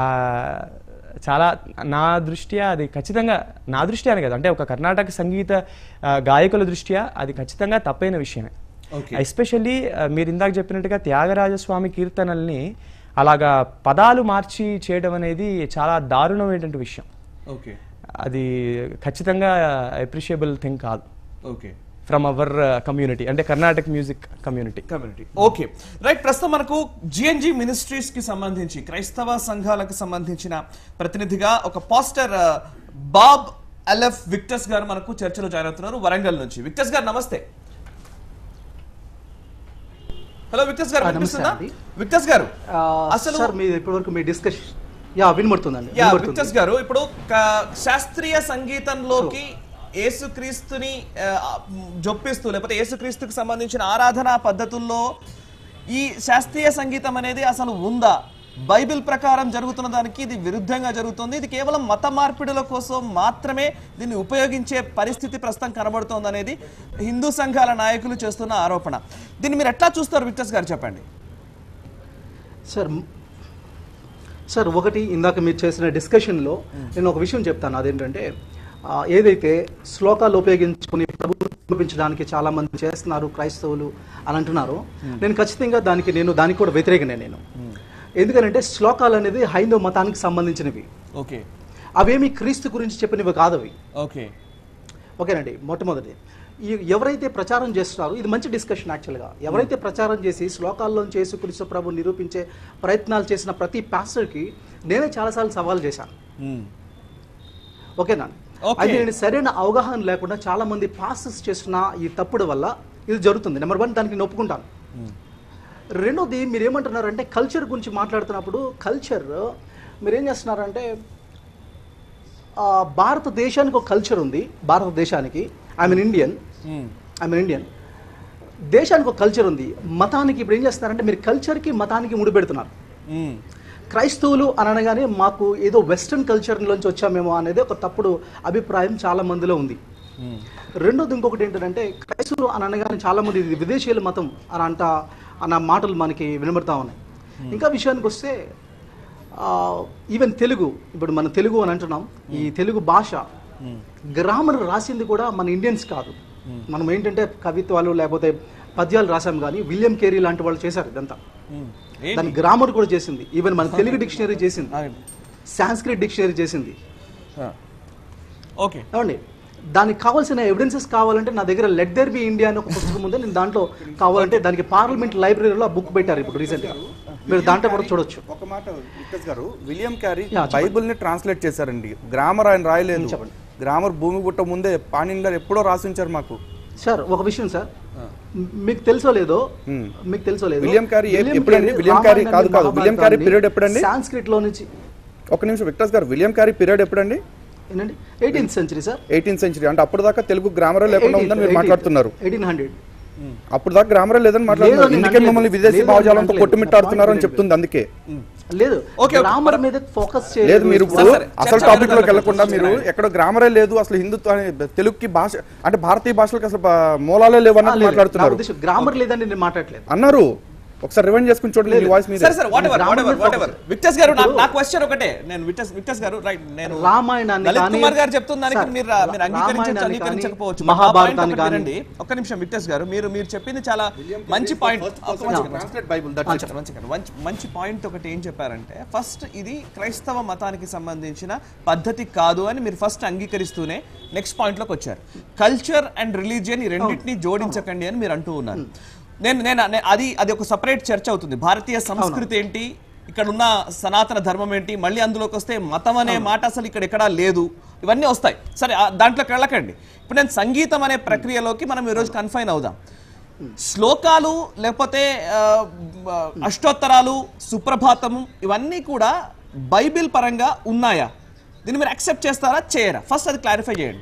చాలా నా దృష్ట్యా అది ఖచ్చితంగా నా దృష్ట్యా అని కదా అంటే ఒక కర్ణాటక సంగీత ఆ, గాయకుల దృష్ట్యా అది ఖచ్చితంగా తప్పైన విషయమే ఎస్పెషల్లీ మీరు ఇందాక చెప్పినట్టుగా త్యాగరాజస్వామి కీర్తనల్ని అలాగా పదాలు మార్చి చేయడం అనేది చాలా దారుణమైనటువంటి విషయం ఓకే అది ఖచ్చితంగా అప్రిషియబుల్ థింగ్ కాదు ఓకే ఫ్రమ్ అవర్ కమ్యూనిటీ అంటే Karnataka music community community okay right ప్రస్తుతం మనకు జిఎన్జి మినిస్ట్రీస్ కి సంబంధించి క్రైస్తవ సంఘాలకు సంబంధించిన ప్రతినిధిగా ఒక పాస్టర్ ఆ, బాబ్ అలెఫ్ విక్టర్స్ గారు మనకు చర్చలో జాయిన్ అవుతున్నారు వరంగల్ నుంచి విక్టర్స్ గారు నమస్తే హలో విక్టర్స్ గారు ఆ, వినిపిస్తుందా నమస్తే అండి. విక్టర్స్ గారు ఆ, అసలు సార్ మీ ఇప్పటివరకు మీ డిస్కషన్ యా వినబడుతుందండి యా వినబడుతుంది. విక్టర్స్ గారు ఇప్పుడు క- శాస్త్రీయ సంగీతంలోకి యేసుక్రీస్తుని ఆ, జొప్పిస్తూ లేకపోతే యేసుక్రీస్తుకి సంబంధించిన ఆరాధనా పద్ధతుల్లో ఈ శాస్త్రీయ సంగీతం అనేది అసలు ఉందా బైబిల్ ప్రకారం జరుగుతున్న దానికి ఇది విరుద్ధంగా జరుగుతుంది ఇది కేవలం మత మార్పిడుల కోసం మాత్రమే దీన్ని ఉపయోగించే పరిస్థితి ప్రస్తుతం కనబడుతోంది అనేది హిందూ సంఘాల నాయకులు చేస్తున్న ఆరోపణ దీన్ని మీరు ఎట్లా చూస్తారు విక్టర్స్ గారు చెప్పండి సార్ మ్- సార్ ఒకటి ఇందాక మీరు చేసిన డిస్కషన్లో నేను ఒక విషయం చెప్తాను అదేంటంటే ఆ, ఏదైతే శ్లోకాలు ఉపయోగించుకుని ప్రభుత్వం చూపించడానికి చాలా మంది చేస్తున్నారు క్రైస్తవులు అని అంటున్నారు నేను ఖచ్చితంగా దానికి నేను దానికి కూడా వ్యతిరేకనే నేను ఎందుకంటే శ్లోకాలు అనేది హైందవ మతానికి సంబంధించినవి ఓకే అవేమి క్రీస్తు గురించి చెప్పినవి కాదు అవి ఓకే ఓకేనండి మొట్టమొదటి ఈ ఎవరైతే ప్రచారం చేస్తున్నారో ఇది మంచి డిస్కషన్ యాక్చువల్గా ఎవరైతే ప్రచారం చేసి శ్లోకాల్లోంచి యేసుక్రీస్తు ప్రభు నిరూపించే ప్రయత్నాలు చేసిన ప్రతి పాస్టర్కి నేనే చాలాసార్లు సవాల్ చేశాను ఓకేనా Okay. అయితే నేను సరైన అవగాహన లేకుండా చాలా మంది పాస్టర్స్ చేస్తున్న ఈ తప్పుడు వల్ల ఇది జరుగుతుంది నెంబర్ వన్ దానికి నేను ఒప్పుకుంటాను రెండోది మీరు ఏమంటున్నారంటే కల్చర్ గురించి మాట్లాడుతున్నప్పుడు కల్చర్ మీరు ఏం చేస్తున్నారంటే ఆ, భారతదేశానికి ఒక కల్చర్ ఉంది భారతదేశానికి I mean Indian I mean Indian దేశానికి ఒక కల్చర్ ఉంది మతానికి ఇప్పుడు ఏం చేస్తున్నారంటే మీరు కల్చర్కి మతానికి ముడిపెడుతున్నారు క్రైస్తవులు అని అనగానే మాకు ఏదో వెస్ట్రన్ కల్చర్ నుంచి వచ్చామేమో అనేది ఒక తప్పుడు అభిప్రాయం చాలా మందిలో ఉంది రెండోది ఇంకొకటి ఏంటంటే క్రైస్తవులు అని అనగానే చాలా మంది ఇది విదేశీయుల మతం అని అంట అన్న మాటలు మనకి వినబడతా ఉన్నాయి ఇంకా విషయానికి వస్తే ఈవెన్ తెలుగు ఇప్పుడు మన తెలుగు అని అంటున్నాం ఈ తెలుగు భాష గ్రామర్ రాసింది కూడా మన ఇండియన్స్ కాదు మనం ఏంటంటే కవిత్వాలు లేకపోతే పద్యాలు రాసాం కానీ విలియం కేరీ లాంటి వాళ్ళు చేశారు ఇదంతా దాని గ్రామర్ కూడా చేసింది ఈవెన్ మన తెలుగు డిక్షనరీ చేసింది సాంస్క్రిట్ డిక్షనరీ చేసింది ఓకే ఏమండి దానికి కావాల్సిన ఎవిడెన్సెస్ కావాలంటే నా దగ్గర లెట్ దేర్ బి ఇండియా అని ఒక పుస్తకం ఉంది నేను దాంట్లో కావాలంటే దానికి పార్లమెంట్ లైబ్రరీలో ఆ బుక్ పెట్టారు ఇప్పుడు రీసెంట్గా మీరు దాంట్లో కూడా చూడొచ్చు ఒక మాట విక్కస్ గారు విలియం క్యారీ యా, చెప్పండి. బైబిల్ ని ట్రాన్స్లేట్ చేశారండి గ్రామర్ ఆయన రాయలేదు చెప్పండి. గ్రామర్ భూమి పుట్ట ముందే పాణినిలో ఎప్పుడో రాసి ఉంచారు మాకు సార్ ఒక విషయం సార్ మీకు తెలుసో లేదో Hmm. మీకు తెలుసో లేదో విలియం క్యారీ ఏ- ఎప్పుడండి? విలియం క్యారీ కాదు, కాదు. విలియం క్యారీ period ఎప్పుడండి? సాంస్క్రిట్ లో నుంచి ఒక నిమిషం విక్టర్స్ గారు విలియం క్యారీ పీరియడ్ ఎప్పుడండి ఏంటండి eighteenth century sir eighteenth century అంటే అప్పుడు దాకా తెలుగు గ్రామరే లేకుండా ఉందని మీరు మాట్లాడుతున్నారు ఎయిటీన్ హండ్రెడ్ అప్పుడు దాకా గ్రామరే లేదని మాట్లాడుతున్నారు లేదు, ఇందుకే నేను మమ్మల్ని అనలేదు. విదేశీ లేదు, భావజాలంతో నేను కొట్టుమిట్టాడుతున్నారు అని అనలేదు. చెప్తుంది అందుకే లేదు ఓకే, గ్రామర్ మీద ఫోకస్ లేదు మీరు ఇప్పుడు సరే, అసలు చర్చ టాపిక్ లోకి జరగాలి. వెళ్లకుండా మీరు ఎక్కడ గ్రామరే లేదు అసలు హిందుత్వ అనే తెలుగుకి భాష అంటే భారతీయ భాషలకు అసలు బా- మూలాలే లేవు అన్నట్టు మాట్లాడుతున్నారు గ్రామర్ లేదని నేను మాట్లాడలేదు అన్నారు ఒకసారి రివైండ్ చేసుకుని చూడండి మీ వాయిస్ మీద సరే సరే whatever whatever whatever Victors garu నా- ఇప్పుడు- నా క్వశ్చన్ ఒకటే నేను విక్టర్స్ విక్టర్స్ గారు రైట్ నేను రామాయణాన్ని లలిత్ కానీ- కుమార్ గారు చెప్తున్న దానికి సార్, మీరు మీరు అంగీకరించవచ్చు రామాయణాన్ని అంగీకరించకపోవచ్చు కానీ, మహాభారతాన్ని మహాభారతాన్ని కానీ- వినండి ఒక్క నిమిషం విక్టర్స్ గారు మీరు మీరు చెప్పింది చాలా మంచి పాయింట్ ట్రాన్స్లేట్ బైబుల్ మంచి మంచి పాయింట్ ఒకటి ఏం చెప్పారంటే ఫస్ట్ ఇది క్రైస్తవ మతానికి సంబంధించిన పద్ధతి కాదు అని మీరు ఫస్ట్ అంగీకరిస్తూనే నెక్స్ట్ పాయింట్ లోకి వచ్చారు కల్చర్ అండ్ రిలీజియన్ ఈ రెండింటిని జోడించకండి అని మీరు అంటూ ఉన్నారు నేను నేను నే- అది అది ఒక సపరేట్ చర్చ అవుతుంది భారతీయ సంస్కృతి ఏంటి ఇక్కడ ఉన్న సనాతన ధర్మం ఏంటి మళ్ళీ అందులోకి వస్తే మతం అనే మాట అసలు ఇక్కడ ఎక్కడా లేదు ఇవన్నీ వస్తాయి సరే ఆ దాంట్లోకి వెళ్ళకండి ఇప్పుడు నేను సంగీతం అనే ప్రక్రియలోకి మనం ఈరోజు కన్ఫైన్ అవుదాం శ్లోకాలు లేకపోతే ఆ, ఆ, అష్టోత్తరాలు సుప్రభాతము ఇవన్నీ కూడా బైబిల్ పరంగా ఉన్నాయా దీన్ని మీరు యాక్సెప్ట్ చేస్తారా చేయరా ఫస్ట్ అది క్లారిఫై చేయండి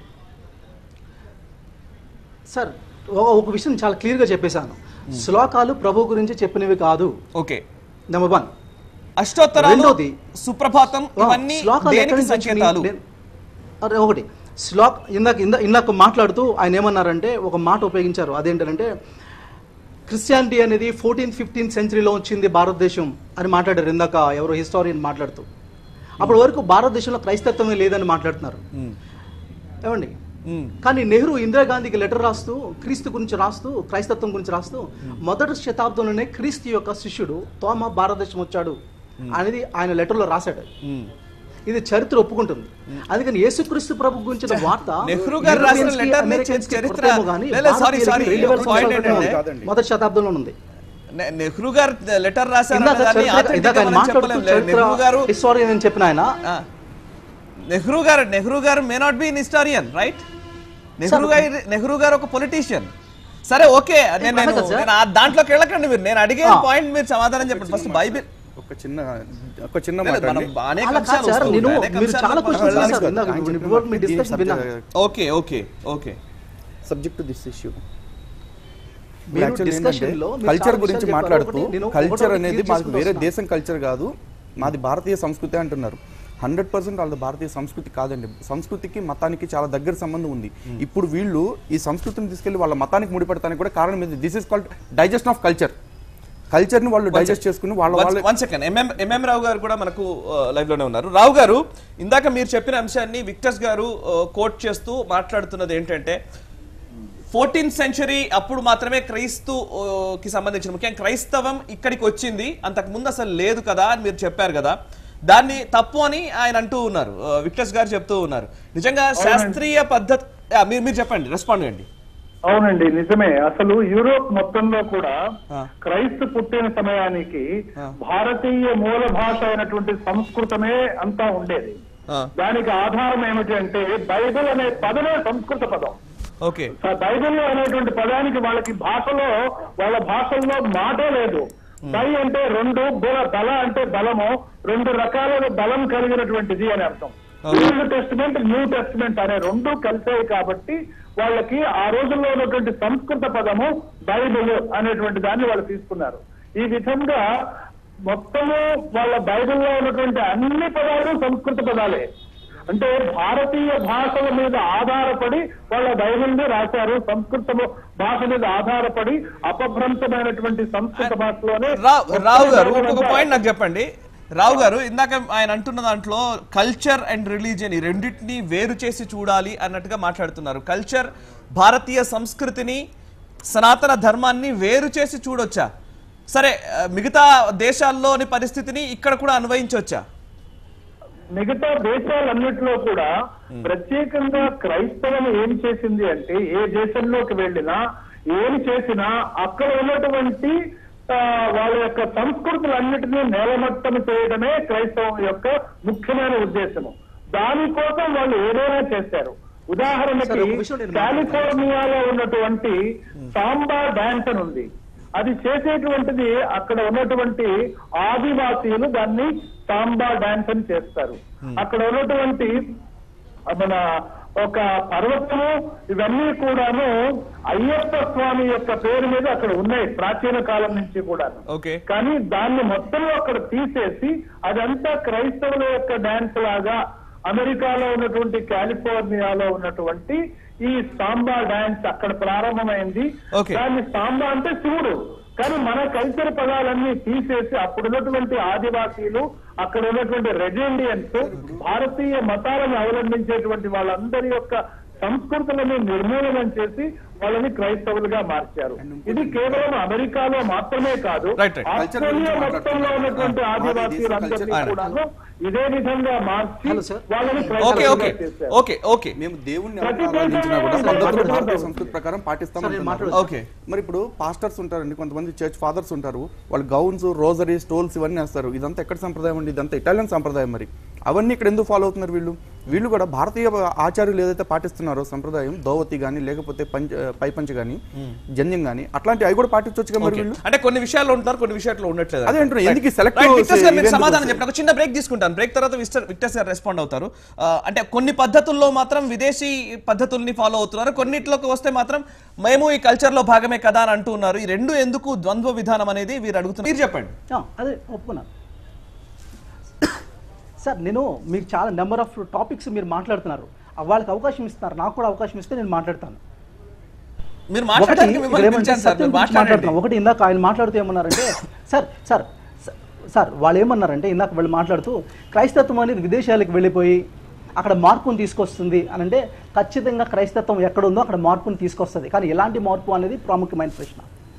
సార్ ఒక- ఒక విషయం చాలా క్లియర్ గా చెప్పేశాను శ్లోకాలు ప్రభు గురించి చెప్పినవి కాదు ఓకే నెంబర్ వన్ అష్టోత్తరాలు రెండోది, సుప్రభాతం ఇవన్నీ శ్లోకాలు ఎక్కడి దేనికి నుంచి వచ్చినాయి? సంకేతాలు నేను- అరే ఒకటి శ్లోక్ ఇందాక ఇందా ఇందాక మాట్లాడుతూ ఆయన ఏమన్నారంటే ఒక మాట ఉపయోగించారు అదేంటంటే క్రిస్టియానిటీ అనేది ఫోర్టీన్త్ ఫిఫ్టీన్త్ సెంచరీలో వచ్చింది భారతదేశం అని మాట్లాడారు ఇందాక ఎవరో హిస్టారియన్ మాట్లాడుతూ అప్పటి వరకు భారతదేశంలో క్రైస్తత్వమే లేదని మాట్లాడుతున్నారు ఏమండి కానీ నెహ్రూ ఇందిరాగాంధీకి లెటర్ రాస్తూ క్రీస్తు గురించి రాస్తూ క్రైస్తత్వం గురించి రాస్తూ మొదటి శతాబ్దంలోనే క్రీస్తు యొక్క శిష్యుడు తోమ భారతదేశం వచ్చాడు అనేది ఆయన లెటర్లో రాశాడు ఇది చరిత్ర ఒప్పుకుంటుంది అందుకని యేసుక్రీస్తు ప్రభు గురించిన వార్త నెహ్రూ గారు రాసిన Europeans కి, letter ని Americans కి చరిత్ర- కొత్తేమో గానీ లే, లే, sorry, భారతీయులకి sorry. రెండు వేల ఒక point సంవత్సరాల క్రితం ఏంటంటే- ఉంది. మొదటి శతాబ్దంలో ఉంది నె- నెహ్రూ గారు లెటర్ రాశారు ఇందాక దాన్ని చరిత్ర- authentic ఇందాక గా ఆయన మనం మాట్లాడుతూ చెప్పలేం. చరిత్ర నెహ్రూ గారు హిస్టారియన్ అని చెప్పిన ఆయన ఆ, Nehru garu Nehru garu may not be in historian right Nehru garu Nehru గారు ఒక పొలిటీషియన్ సరే ఓకే నేను నేను కదా సార్? నేను ఆ దాంట్లోకి వెళ్ళకండి మీరు నేను అడిగే ఆ. పాయింట్ మీరు సమాధానం చెప్పండి ఫస్ట్ బైబిల్ ఒక చిన్న ఒక చిన్న లేదు, మాట మనం అండి. అనేక అలా అంశాలు కాదు సార్ వస్తూ నేను ఉంటాయి. అనేక మీరు అంశాలు చాలా మనం క్వశ్చన్స్ వెళ్ళాలి. చేశారు ఇందాక ఆయన ఇప్పుడు చెప్పిన before మీ మాట, ఈ discussion విన్నాను. subject- okay okay okay subject to this issue మీరు యాక్చువల్లీ discussion ఏంటంటే లో మీరు కల్చర్ చాలా గురించి విషయాలు మాట్లాడుతూ చెప్పారు. నేను కల్చర్ ఒకటొకటి అనేది clear మాకు చేసుకుంటూ వేరే వస్తున్నా. దేశం కల్చర్ కాదు మాది భారతీయ సంస్కృతి అంటున్నారు హండ్రెడ్ పర్సెంట్ వాళ్ళది భారతీయ సంస్కృతి కాదండి సంస్కృతికి మతానికి చాలా దగ్గర సంబంధం ఉంది ఇప్పుడు వీళ్ళు ఈ సంస్కృతిని తీసుకెళ్లి వాళ్ళ మతానికి ముడిపెడతానికి కూడా కారణం ఇది this is called digestion of culture కల్చర్ని వాళ్ళు డైజెస్ట్ చేసుకుని వాళ్ళ వాళ్ళ one second hmm hmm Rao garu కూడా మనకు లైవ్ లోనే ఉన్నారు రావు గారు ఇందాక మీరు చెప్పిన అంశాన్ని విక్టర్స్ గారు కోట్ చేస్తూ మాట్లాడుతున్నది ఏంటంటే ఫోర్టీన్త్ సెంచరీ అప్పుడు మాత్రమే క్రైస్తు ఆ, కి సంబంధించిన ముఖ్యంగా క్రైస్తవం ఇక్కడికి వచ్చింది అంతకు ముందు అసలు లేదు కదా అని మీరు చెప్పారు కదా దాన్ని తప్పు అని ఆయన అంటూ ఉన్నారు ఆ, విక్టర్స్ గారు చెప్తూ ఉన్నారు నిజంగా శాస్త్రీయ పద్ధతి ఆ, మీరు మీరు చెప్పండి రెస్పాండ్ చేయండి అవునండి నిజమే అసలు యూరోప్ మొత్తంలో కూడా ఆ. క్రైస్తు పుట్టిన సమయానికి ఆ. భారతీయ మూల భాష అయినటువంటి సంస్కృతమే అంతా ఉండేది ఆ, దానికి ఆధారం ఏమిటి అంటే బైబిల్ అనే పదమే సంస్కృత పదం ఓకే స- బైబిల్ అనేటువంటి పదానికి వాళ్ళకి భాషలో వాళ్ళ భాషల్లో మాటే లేదు బై అంటే రెండు బుల బల అంటే బలము రెండు రకాల బలం కలిగినటువంటిది అని అర్థం ఓల్డ్ టెస్టిమెంట్ న్యూ టెస్టిమెంట్ అనే రెండు కలిసాయి కాబట్టి వాళ్ళకి ఆ రోజుల్లో ఉన్నటువంటి సంస్కృత పదము బైబిల్ అనేటువంటి దాన్ని వాళ్ళు తీసుకున్నారు ఈ విధంగా మొత్తము వాళ్ళ బైబిల్లో ఉన్నటువంటి అన్ని పదాలు సంస్కృత పదాలే అంటే భారతీయ భాషల మీద ఆధారపడి వాళ్ళ బైబిల్ని రాశారు సంస్కృత భాష మీద ఆధారపడి అపభ్రంశమైనటువంటి సంస్కృత భాషలోనే రావు రావు గారు మొత్తం ఇంకొక పాయింట్ నాకు చెప్పండి రావు గారు ఇందాక ఆయన అంటున్న దాంట్లో కల్చర్ అండ్ రిలీజియన్ ఈ రెండింటిని వేరు చేసి చూడాలి అన్నట్టుగా మాట్లాడుతున్నారు కల్చర్ భారతీయ సంస్కృతిని సనాతన ధర్మాన్ని వేరు చేసి చూడొచ్చా సరే ఆ, మిగతా దేశాల్లోని పరిస్థితిని ఇక్కడ కూడా అన్వయించవచ్చా మిగతా దేశాలన్నిటిలో కూడా ప్రత్యేకంగా క్రైస్తవం ఏం చేసింది అంటే ఏ దేశంలోకి వెళ్ళినా ఏం చేసినా అక్కడ ఉన్నటువంటి ఆ, వాళ్ళ యొక్క సంస్కృతులన్నిటినీ నేలమట్టం చేయడమే క్రైస్తవం యొక్క ముఖ్యమైన ఉద్దేశము దానికోసం వాళ్ళు ఏదైనా చేశారు ఉదాహరణకి సరే, ఒక విషయం నేను కాలిఫోర్నియాలో ఉన్నటువంటి సాంబా డాన్స్ అని ఉంది అది చేసేటువంటిది అక్కడ ఉన్నటువంటి ఆదివాసీలు దాన్ని సాంబా డాన్స్ అని చేస్తారు అక్కడ ఉన్నటువంటి మన ఒక పర్వతము ఇవన్నీ కూడాను అయ్యప్ప స్వామి యొక్క పేరు మీద అక్కడ ఉన్నాయి ప్రాచీన కాలం నుంచి కూడా ఓకే కానీ దాన్ని మొత్తం అక్కడ తీసేసి అదంతా క్రైస్తవుల యొక్క డాన్స్ లాగా అమెరికాలో ఉన్నటువంటి కాలిఫోర్నియాలో ఉన్నటువంటి ఈ సాంబా డాన్స్ అక్కడ ప్రారంభమైంది Okay. దాన్ని సాంబా అంటే శివుడు కానీ మన కల్చర్ పదాలన్నీ తీసేసి అప్పుడు ఉన్నటువంటి ఆదివాసీలు అక్కడ ఉన్నటువంటి రెజెండియన్స్ భారతీయ మతాలను అవలంబించేటువంటి వాళ్ళందరి యొక్క సంస్కృతులను నిర్మూలనం చేసి వాళ్ళని క్రైస్తవులుగా మార్చారు ఇది కేవలం అమెరికాలో మాత్రమే కాదు Right, right. ఆస్ట్రేలియా మొత్తంలో ఉన్నటువంటి ఆదివాసీలందరినీ కూడాను ఇదే విధంగా మార్చి హలో సార్. వాళ్ళని ఓకే ఓకే క్రైస్తవులుగా చేశారు ఓకే ఓకే మేము దేవుణ్ణి ప్రతి ఎవరిని ఆరాధించినా కూడా దేశంలో పద్ధతులు మాట్లాడుతూ భారతీయ ఉంటారు. సంస్కృతి ప్రకారం పాటిస్తాం సరే, అంటున్నారు. మాట్లాడు. ఓకే మరి ఇప్పుడు పాస్టర్స్ ఉంటారండి కొంతమంది చర్చ్ ఫాదర్స్ ఉంటారు వాళ్ళు గౌన్స్ రోజరీ స్టోల్స్ ఇవన్నీ వేస్తారు ఇదంతా ఎక్కడ సంప్రదాయం అండి ఇదంతా ఇటాలియన్ సంప్రదాయం మరి అవన్నీ ఇక్కడ ఎందుకు ఫాలో అవుతున్నారు వీళ్ళు వీళ్ళు కూడా భారతీయ ఆచార్యులు ఏదైతే పాటిస్తున్నారో సంప్రదాయం దోవతి కానీ లేకపోతే పంచ పైపంచ కానీ జన్యం కానీ అట్లాంటి అవి కూడా పాటించవచ్చు కదా మరి ఓకే. వీళ్ళు అంటే కొన్ని విషయాల్లో ఉంటున్నారు కొన్ని విషయాల్లో ఉండట్లేదు అదే అంటున్నా, ఎందుకు ఈ selective Right, విక్టర్స్ గారు మీరు ఇదెందుకు సమాధానం వస్తుంది? చెప్పండి ఒక చిన్న బ్రేక్ తీసుకుంటాను బ్రేక్ తర్వాత విక్టర్ విక్టర్స్ గారు రెస్పాండ్ అవుతారు ఆ, అంటే కొన్ని పద్ధతుల్లో మాత్రం విదేశీ పద్ధతుల్ని ఫాలో అవుతున్నారు కొన్నిట్లోకి వస్తే మాత్రం మేము ఈ కల్చర్ లో భాగమే కదా అని అంటూ ఉన్నారు ఈ రెండు ఎందుకు ద్వంద్వ విధానం అనేది వీరు అడుగుతున్నారు మీరు చెప్పండి ఆ, అదే ఒప్పుకున్నాను సార్ నేను మీకు చాలా నెంబర్ ఆఫ్ టాపిక్స్ మీరు మాట్లాడుతున్నారు ఆ, వాళ్ళకి అవకాశం ఇస్తున్నారు నాకు కూడా అవకాశం ఇస్తే నేను మాట్లాడతాను మీరు ఒకటి మాట్లాడడానికి ఇక్కడ మిమ్మల్ని ఏమంటే పిలిచాను సార్ సత్యం మీరు గురించి మాట్లాడండి మాట్లాడుతున్నాం ఒకటి ఇందాక ఆయన మాట్లాడుతూ ఏమన్నారంటే సార్ సార్ స- సార్ వాళ్ళు ఏమన్నారంటే ఇందాక వాళ్ళు మాట్లాడుతూ క్రైస్తత్వం అనేది విదేశాలకు వెళ్ళిపోయి అక్కడ మార్పును తీసుకొస్తుంది అని అంటే ఖచ్చితంగా క్రైస్తత్వం ఎక్కడ ఉందో అక్కడ మార్పును తీసుకొస్తుంది కానీ ఎలాంటి మార్పు అనేది ప్రాముఖ్యమైన ప్రశ్న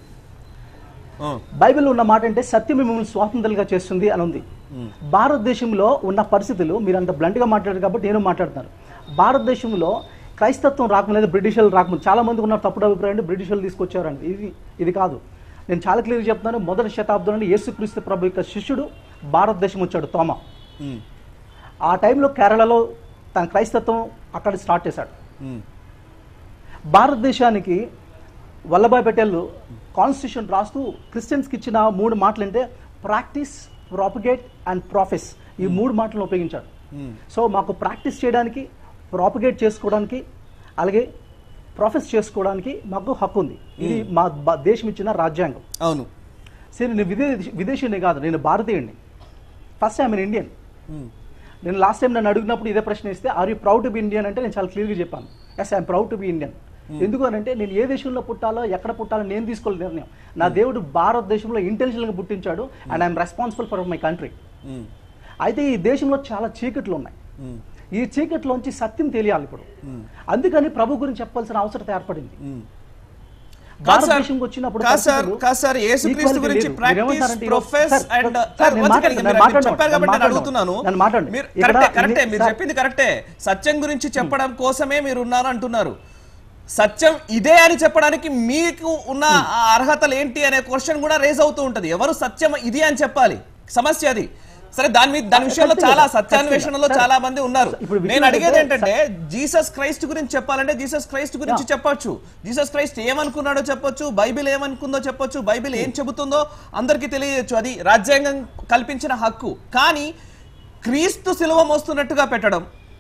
ఆ, బైబిల్లో ఉన్న మాట అంటే సత్యం మిమ్మల్ని స్వాతంత్రులుగా చేస్తుంది అని ఉంది భారతదేశంలో ఉన్న పరిస్థితులు మీరు అంత బ్లంట్గా మాట్లాడారు కాబట్టి నేను మాట్లాడుతున్నాను భారతదేశంలో క్రైస్తత్వం రాకముందు బ్రిటిషర్లు రాకముందు చాలా మంది ఉన్న తప్పుడు అభిప్రాయం అంటే బ్రిటిషర్లు తీసుకొచ్చారండి ఇది ఇది కాదు నేను చాలా క్లియర్గా చెప్తున్నాను మొదటి శతాబ్దంలో యేసుక్రీస్తు ప్రభు యొక్క శిష్యుడు భారతదేశం వచ్చాడు తోమ ఉమ్, ఆ టైంలో కేరళలో తన క్రైస్తత్వం అక్కడ స్టార్ట్ చేశాడు ఉమ్, భారతదేశానికి వల్లభాయ్ పటేల్ కాన్స్టిట్యూషన్ రాస్తూ క్రిస్టియన్స్కి ఇచ్చిన మూడు మాటలు అంటే ప్రాక్టీస్ ప్రాపగేట్ అండ్ ప్రాఫెస్ ఈ మూడు మాటలను ఉపయోగించాడు సో మాకు ప్రాక్టీస్ చేయడానికి ప్రాపగేట్ చేసుకోవడానికి అలాగే ప్రాఫెస్ చేసుకోవడానికి మాకు హక్కు ఉంది ఇది మా బ- దేశం ఇచ్చిన రాజ్యాంగం అవును సరే నేను విదేశీ విదేశీని కాదు నేను భారతీయుడిని ఫస్ట్ ఐఎమ్ ఇండియన్ ఉమ్, నేను లాస్ట్ టైం నన్ను అడిగినప్పుడు ఇదే ప్రశ్న ఇస్తే are you proud to be Indian అంటే నేను చాలా క్లియర్గా చెప్పాను yes I'm proud to be Indian ఎందుకు అని అంటే నేను ఏ దేశంలో పుట్టాలో ఎక్కడ పుట్టాలో నేను తీసుకోవాలి నిర్ణయం నా దేవుడు భారతదేశంలో ఇంటెన్షనల్గా పుట్టించాడు and I'm responsible for my country um, అయితే ఈ దేశంలో చాలా చీకట్లు ఉన్నాయి ఉమ్, ఈ చీకట్లోంచి సత్యం తెలియాలి ఇప్పుడు అందుకని ప్రభు గురించి చెప్పాల్సిన అవసరం ఏర్పడింది ఉమ్. కాదు సార్, భారతదేశంకి వచ్చినప్పుడు కాదు సార్, పరిస్థితులు కాదు సార్, యేసుక్రీస్తు equality గురించి లేదు. practice, మీరేమంటారంటే ఈరోజు- profess sir, and- sir, sir, నేను వద్దు మాట్లాడను, మీరు నేను మాట్లాడను, చెప్పారు కాబట్టి నేను నేను మాట్లాడను. అడుగుతున్నాను. నన్ను మాట్లాడండి. మీరు ఇక్కడ కరెక్టే, కరెక్టే, ఇన్ని- మీరు సార్, చెప్పింది కరెక్టే సత్యం గురించి చెప్పడం కోసమే మీరు ఉన్నారు అంటున్నారు సత్యం ఇదే అని చెప్పడానికి మీకు ఉన్న ఆ అర్హతలు ఏంటి అనే క్వశ్చన్ కూడా రేజ్ అవుతూ ఉంటది ఎవరు సత్యం ఇది అని చెప్పాలి సమస్య అది సరే దాని మీద దాని విషయంలో ఖచ్చితంగా, చాలా సత్యాన్వేషణలో ఖచ్చితంగా. చాలా మంది ఉన్నారు ఇప్పుడు విషయం నేను అడిగేది ఏంటంటే, ఏంటంటే జీసస్ క్రైస్ట్ గురించి చెప్పాలంటే జీసస్ క్రైస్ట్ గురించి Yeah. చెప్పొచ్చు జీసస్ క్రైస్ట్ ఏమనుకున్నాడో చెప్పొచ్చు బైబిల్ ఏమనుకుందో చెప్పొచ్చు బైబిల్ ఏం చెబుతుందో అందరికీ తెలియజేయచ్చు అది రాజ్యాంగం కల్పించిన హక్కు కానీ క్రీస్తు సిలువ మోస్తున్నట్టుగా పెట్టడం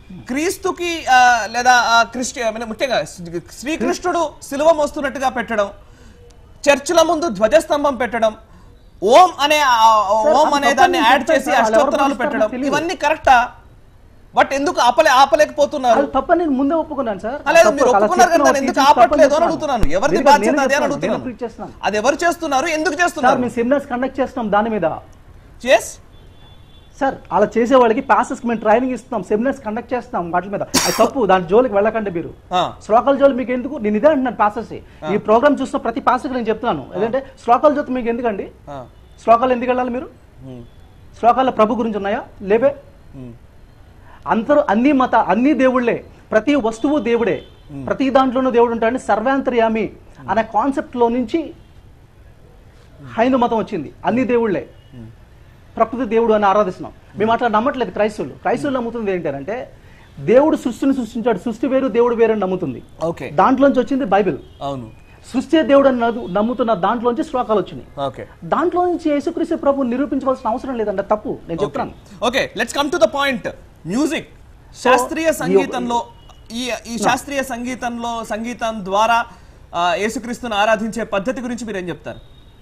క్రీస్తుకి ఆ, లేదా ఆ, క్రిస్టి I mean, ముఖ్యంగా శ్రీకృష్ణుడు సిలువ మోస్తున్నట్టుగా పెట్టడం చర్చిల ముందు ధ్వజస్తంభం పెట్టడం ఓం అనే ఆ, ఓం అది అనే తప్పని దాన్ని నేను యాడ్ చెప్తాను చేసి సార్, వాళ్ళు ఎవరు అష్టోత్తరాలు పంపిస్తారో పెట్టడం నాకు తెలియదు. ఇవన్నీ కరెక్టా బట్ ఎందుకు ఆపలే ఆపలేకపోతున్నారు అది తప్పని నేను ముందే ఒప్పుకున్నాను సార్ ఆ, లేదు తప్పు, మీరు అలా ఒప్పుకున్నారు చేసిన కదా వాళ్ళు ఎందుకు తీసి తప్పని ఆపట్లేదు అని చెప్తున్నాను. అడుగుతున్నాను ఎవరిది నేను కాదు, బాధ్యత నేను అదే అని చెప్తున్నాను, అడుగుతున్నాను నేను preach చేస్తున్నాను. అది ఎవరు చేస్తున్నారు ఎందుకు సార్ చేస్తున్నారు మేము సెమినార్స్ కండక్ట్ చేస్తున్నాం దాని మీద చేస్ సార్ అలా చేసే వాళ్ళకి ప్యాసెస్ మేము ట్రైనింగ్ ఇస్తున్నాం సెమినార్స్ కండక్ట్ చేస్తున్నాం వాటి మీద అది తప్పు దాని జోలికి వెళ్ళకండి మీరు ఆ. శ్లోకాల జోలి మీకు ఎందుకు నేను ఇదే అంటున్నాను ప్యాసెస్ ఈ ప్రోగ్రామ్ చూసిన ప్రతి ప్యాసెస్ నేను చెప్తున్నాను ఏంటంటే శ్లోకాల జోతి మీకు ఎందుకండి ఆ. శ్లోకాలు ఎందుకు వెళ్ళాలి మీరు శ్లోకాల ప్రభు గురించి ఉన్నాయా లేవే అందరూ అన్ని మత అన్ని దేవుళ్ళే ప్రతి వస్తువు దేవుడే ప్రతి దాంట్లోనూ దేవుడు ఉంటాడని సర్వాంతర్యామి అనే కాన్సెప్ట్ లో నుంచి హైందవ మతం వచ్చింది అన్ని దేవుళ్ళే ప్రకృతి దేవుడు అని ఆరాధిస్తున్నాం మేము అట్లా నమ్మట్లేదు క్రైస్తవులు క్రైస్తవులు నమ్ముతుంది ఏంటంటే దేవుడు సృష్టిని సృష్టించాడు సృష్టి వేరు దేవుడు వేరు అని నమ్ముతుంది ఓకే దాంట్లోంచి వచ్చింది బైబిల్ అవును సృష్టి దేవుడు అని నమ్ము- నమ్ముతున్న దాంట్లోంచి శ్లోకాలు వచ్చినాయి ఓకే దాంట్లో నుంచి యేసుక్రీస్తు ప్రభు నిరూపించవలసిన అవసరం లేదంటే తప్పు నేను చెప్తాను okay let's come to the point music శాస్త్రీయ సంగీతంలో ఈ ఈ శాస్త్రీయ సంగీతంలో సంగీతం ద్వారా ఆ, యేసుక్రీస్తును ఆరాధించే పద్ధతి గురించి మీరు ఏం చెప్తారు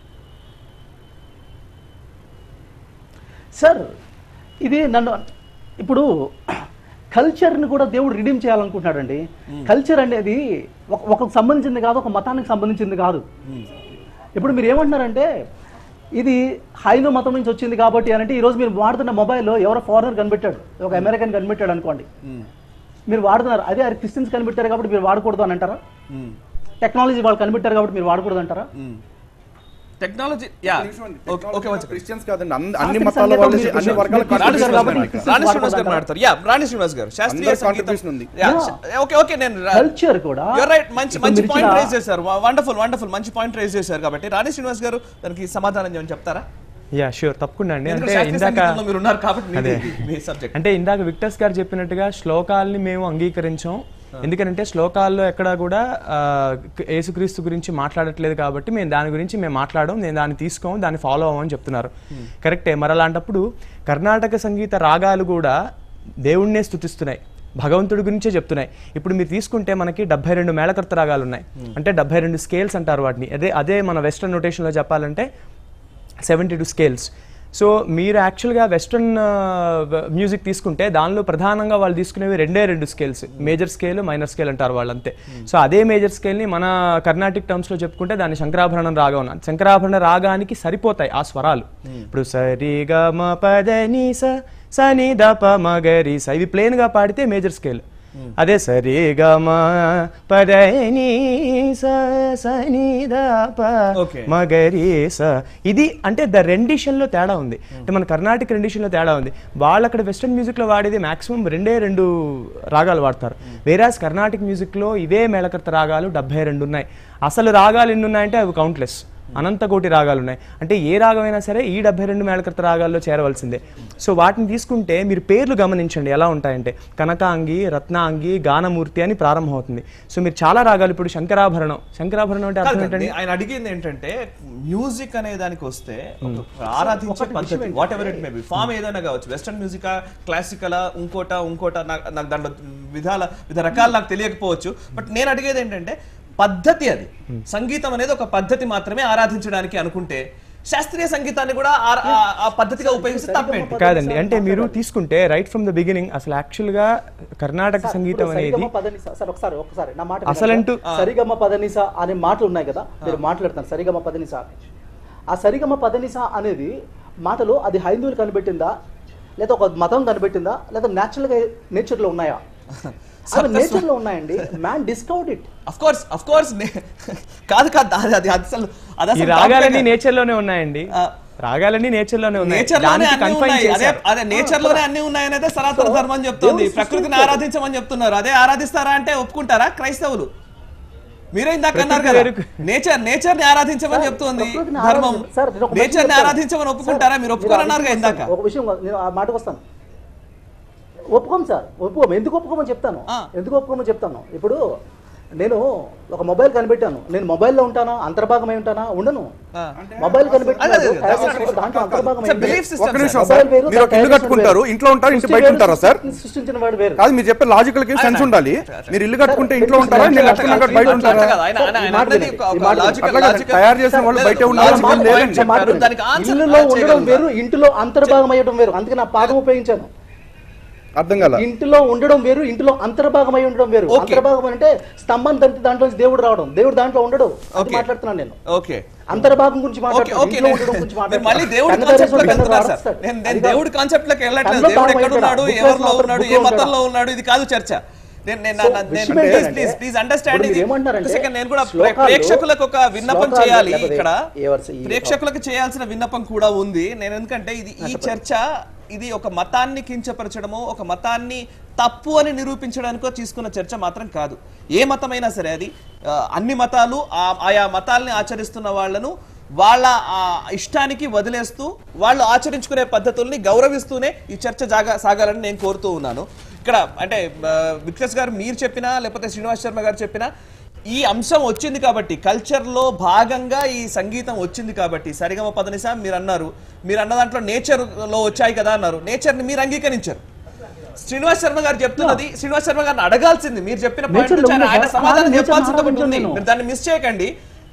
సార్ ఇది నన్ను ఇప్పుడు కల్చర్ని కూడా దేవుడు రిడీమ్ చేయాలనుకుంటున్నాడండి కల్చర్ అనేది ఒక ఒక సంబంధించింది కాదు ఒక మతానికి సంబంధించింది కాదు ఇప్పుడు మీరు ఏమంటున్నారంటే ఇది హైందవ మతం నుంచి వచ్చింది కాబట్టి అని అంటే ఈరోజు మీరు వాడుతున్న మొబైల్లో ఎవరో ఫారినర్ కనిపెట్టాడు ఒక అమెరికన్ కనిపెట్టాడు అనుకోండి మీరు వాడుతున్నారు అదే అది క్రిస్టియన్స్ కనిపెట్టారు కాబట్టి మీరు వాడకూడదు అని అంటారా టెక్నాలజీ వాళ్ళు కనిపెట్టారు కాబట్టి మీరు వాడకూడదు అంటారా టెక్నాలజీ యా ఓకే ఓకే వచ్చి క్రిస్టియన్స్ కాదండి అన్ని- అన్ని శాస్త్రీయ మతాల సంగీతం వాళ్ళు మీరు అన్ని వర్గాల మీరు రాణి contribution కాబట్టి ఉంది ఇక్కడ. Christians రాణి శ్రీనివాస్ గారు వాడకూడదు మాట్లాడతారు యా రాణి శ్రీనివాస్ గారు శాస్త్రీయ అందరి సంగీతం contribution ఉంది. Yeah, ఓకే ఓకే నేను కల్చర్ కూడా యూర్ రైట్ మంచి ఇప్పుడు మంచి మీరు పాయింట్ ఇచ్చిన- రేజ్ చేశారు వండర్ఫుల్ వండర్ఫుల్ మంచి పాయింట్ రేజ్ చేశారు కాబట్టి రాణి శ్రీనివాస్ గారు దానికి సమాధానం ఏమైనా చెప్తారా యా షూర్ తప్పకుండా అండి ఎందుకంటే అంటే శాస్త్రీయ ఇందాక సంగీతంలో మీరు ఉన్నారు కాబట్టి మీది- అదే. మీ సబ్జెక్ట్ అంటే ఇందాక విక్టర్స్ గారు చెప్పినట్టుగా శ్లోకాల్ని మేము అంగీకరించాం ఎందుకంటే శ్లోకాల్లో ఎక్కడ కూడా ఆ, యేసుక్రీస్తు గురించి మాట్లాడట్లేదు కాబట్టి మేము దాని గురించి మేము మాట్లాడడం నేను దాన్ని తీసుకోం దాన్ని ఫాలో అవ్వమని చెప్తున్నారు కరెక్టే మరి అలాంటప్పుడు కర్ణాటక సంగీత రాగాలు కూడా దేవుణ్ణే స్థుతిస్తున్నాయి భగవంతుడి గురించే చెప్తున్నాయి ఇప్పుడు మీరు తీసుకుంటే మనకి డెబ్బై రెండు మేళకర్త రాగాలు ఉన్నాయి అంటే డెబ్బై రెండు స్కేల్స్ అంటారు వాటిని అదే అదే మన వెస్ట్రన్ నోటేషన్లో చెప్పాలంటే సెవెంటీ టూ స్కేల్స్ సో మీరు యాక్చువల్గా వెస్ట్రన్ మ్యూజిక్ తీసుకుంటే దానిలో ప్రధానంగా వాళ్ళు తీసుకునేవి రెండే రెండు scales major scale minor scale అంటారు వాళ్ళు అంతే సో అదే మేజర్ స్కేల్ని మన కర్ణాటిక్ టర్మ్స్లో చెప్పుకుంటే దాన్ని శంకరాభరణం రాగం అన్నారు. శంకరాభరణ రాగానికి సరిపోతాయి ఆ స్వరాలు ఇప్పుడు సరి గ మ పద ని స సని ద ప మ గ రి స ఇవి ప్లేన్గా పాడితే మేజర్ స్కేల్ అదే సరి గ మ పద ని స సని ద ప Okay. మగరీస ఇది అంటే ద రెండిషన్ లో తేడా ఉంది అంటే మన కర్ణాటక రెండిషన్ లో తేడా ఉంది వాళ్ళు అక్కడ వెస్ట్రన్ మ్యూజిక్ లో వాడేది మాక్సిమం రెండే రెండు రాగాలు వాడతారు వేరాజ్ కర్ణాటక మ్యూజిక్ లో ఇవే మేళకర్త రాగాలు డెబ్బై రెండు ఉన్నాయి అసలు రాగాలు ఎన్ని ఉన్నాయంటే అవి కౌంట్లెస్ అనంత కోటి రాగాలు ఉన్నాయి అంటే ఏ రాగమైనా సరే ఈ డెబ్బై రెండు మేళకర్త రాగాల్లో చేరవలసిందే సో వాటిని తీసుకుంటే మీరు పేర్లు గమనించండి ఎలా ఉంటాయంటే కనకాంగి రత్నాంగి గానమూర్తి అని ప్రారంభమవుతుంది సో మీరు చాలా రాగాలు ఇప్పుడు శంకరాభరణం శంకరాభరణం అంటే అర్థం కాదండి, ఏంటంటే ఆయన అడిగింది ఏంటంటే మ్యూజిక్ అనే దానికి వస్తే ఒక ఆరాధించే పద్ధతి whatever it may be form ఏదైనా కావచ్చు వెస్టర్న్ మ్యూజిక్ క్లాసికల్ ఇంకోట ఇంకోట నాకు నాకు దాంట్లో విధాల వివిధ రకాలు నాకు తెలియకపోవచ్చు బట్ నేను అడిగేది ఏంటంటే పద్ధతి అది సంగీతం అనేది ఒక పద్ధతి మాత్రమే ఆరాధించడానికి అనుకుంటే శాస్త్రీయ సంగీతాన్ని కూడా ఆ- ఆ- ఆ పద్ధతిగా ఉపయోగిస్తే తప్పేంటి కాదండి అంటే మీరు తీసుకుంటే రైట్ ఫ్రమ్ ద బిగినింగ్ అసలు యాక్చువల్ గా కర్ణాటక సంగీతం ఇప్పుడు అనేది సరిగమ పదనిస సార్ ఒకసారి ఒకసారి నా మాట వినండి అసలంటూ- సార్. సరిగమ పదనిస అనే మాటలు ఉన్నాయి కదా మీరు మాట్లాడుతున్నారు సరిగమ పదనిస ఆ సరిగమ పదనిస అనేది మాటలు అది హైందువులు కనిపెట్టిందా లేదా ఒక మతం కనిపెట్టిందా లేదా natural గా నేచర్ లో ఉన్నాయా అవి నేచర్ లో ఉన్నాయండి man discount it of course of course కాదు కాదు అది అది అసలు అది ఈ అసలు రాగాలన్నీ topic ఏ. నేచర్ లోనే ఉన్నాయండి ఆ. రాగాలన్నీ నేచర్ లోనే ఉన్నాయి నేచర్ లోనే దానికి అన్ని confine ఉన్నాయి అదే చేశారు. అదే నేచర్ లోనే అన్ని ఉన్నాయనేదే సనాతన ధర్మం చెప్తుంది దేవుడు ప్రకృతిని సృష్టించాడు. ఆరాధించమని చెప్తున్నారు అదే ఆరాధిస్తారా అంటే ఒప్పుకుంటారా క్రైస్తవులు మీరే ఇందాక ప్రకృతి అన్నారు కదా వేరు- నేచర్ నేచర్ ని ఆరాధించమని సార్, చెప్తుంది ప్రకృతిని ధర్మం ఆరాధించ- సార్, నేను ఒక నేచర్ ని విషయం చెప్తాను. ఆరాధించమని ఒప్పుకుంటారా సార్, మీరు ఒప్పుకోరన్నారు ఆ విషయం ఇందాక వస్తాను. ఒక విషయం నేను ఆ మాటకు వస్తాను ఒప్పుకోం సార్ ఒప్పుకోం ఎందుకు ఒప్పుకోమని చెప్తాను ఆ. ఎందుకు ఒప్పుకోమని చెప్తాను ఇప్పుడు నేను ఒక మొబైల్ కనిపెట్టాను నేను మొబైల్లో ఉంటానా అంతర్భాగమై ఉంటానా ఉండను మొబైల్ కనిపెట్టాను అదే, అదే, అదే. దాంట్లో అంతర్భాగమై Sir, belief system, ఒక్క నిమిషం sir. సార్ మొబైల్ వేరు, మీరు ఒక ఇల్లు దాని కట్టుకుంటారు వేరు. ఇంట్లో ఉంటారు ఇంటి సృష్టి బయట వేరు, ఉంటారా సార్ సృష్టించిన వాడు వేరు కాదు మీరు చెప్పే లాజికల్ కి సెన్స్ ఉండాలి మీరు ఇల్లు కట్టుకుంటే ఇంట్లో ఉంటారా నేను కట్టుకున్నాక బయట అట్లా ఉంటారా కాదు. ఆయన- ఆయన- ఆయన ఈ మాట అన్నది వినండి. ఒక- ఈ ఒక మాట logical- అట్లా కాదు. logical- తయారు చేసిన వాళ్ళు లేదు, బయటే ఉండాలి, logical మనం point లేదని చెప్పారు. చెప్పారు. దానికి answer ఇల్లులో add ఉండడం చేయగలరా? వేరు ఇంటిలో అంతర్భాగం అయ్యడం వేరు అందుకే నా పాదం ఉపయోగించాను అర్థం కాల ఇంటిలో ఉండడం వేరు ఇంటిలో అంతర్భాగం అయి ఉండడం వేరు Okay. అంతర్భాగం అంటే స్తంభం తంతి దాంట్లో నుంచి దేవుడు రావడం దేవుడు దాంట్లో ఉండడు అది Okay. మాట్లాడుతున్నాను నేను ఓకే అంతర్భాగం గురించి ఓకే మాట్లాడుతున్నాను ఓకే ఇంట్లో ఉండడం గురించి మీరు మళ్ళీ మాట్లాడుతున్నాను. దేవుడి కన్ను కాన్సెప్ట్ లోకి తెరిచి వెళ్తున్నారు సార్ రాస్తాడు. నేను అది నేను కాదు. దేవుడి కాన్సెప్ట్ లోకి వెళ్ళట్లేదు కన్నులో దేవుడు తాళం ఎక్కడ ఉన్నాడు వేయడా? ఎవరిలో బుక్ ఉన్నాడు ఏ వేస్తాడు, మతంలో ఉన్నాడు ఇది కాదు చర్చ నేను నేను సో, నా- నేను విషయం ప్లీజ్ ఏంటంటే, ప్లీజ్ ప్లీజ్ అండర్స్టాండ్ ఇప్పుడు ఇది మీరు ఏమంటారంటే, ఒక second నేను కూడా ప్రే- శ్లోకాలు- ప్రేక్షకులకు ఒక విన్నపం శ్లోకాలు చేయాలి లేకపోతే ఇక్కడ ఏ వర్ష- ఈ- ప్రేక్షకులకు చేయాల్సిన విన్నపం కూడా ఉంది నేను ఎందుకంటే ఇది ఈ చర్చ ఇది ఒక మతాన్ని కించపరచడము ఒక మతాన్ని తప్పు అని నిరూపించడానికో తీసుకున్న చర్చ మాత్రం కాదు ఏ మతమైనా సరే అది ఆ, అన్ని మతాలు ఆ- ఆయా మతాల్ని ఆచరిస్తున్న వాళ్ళను వాళ్ళ ఆ, ఇష్టానికి వదిలేస్తూ వాళ్ళు ఆచరించుకునే పద్ధతుల్ని గౌరవిస్తూనే ఈ చర్చ జాగా సాగాలని నేను కోరుతూ ఉన్నాను ఇక్కడ అంటే ఆ, విక్రస్ గారు మీరు చెప్పినా లేకపోతే శ్రీనివాస్ శర్మ గారు చెప్పినా ఈ అంశం వచ్చింది కాబట్టి కల్చర్ లో భాగంగా ఈ సంగీతం వచ్చింది కాబట్టి సరిగమ పదనిసా మీరు అన్నారు మీరు అన్న దాంట్లో నేచర్ లో వచ్చాయి కదా అన్నారు నేచర్ ని మీరు అంగీకరించారు శ్రీనివాస్ శర్మ గారు చెప్తున్నది శ్రీనివాస్ శర్మ గారిని అడగాల్సింది మీరు చెప్పిన పాయింట్ Nature లో నుంచి ఆయన- ఉంది ఆయన సార్. సమాధానం నాన్న చెప్పాల్సింది nature ఒకటి ఉంది నేను. మీరు దాన్ని మిస్ చేయకండి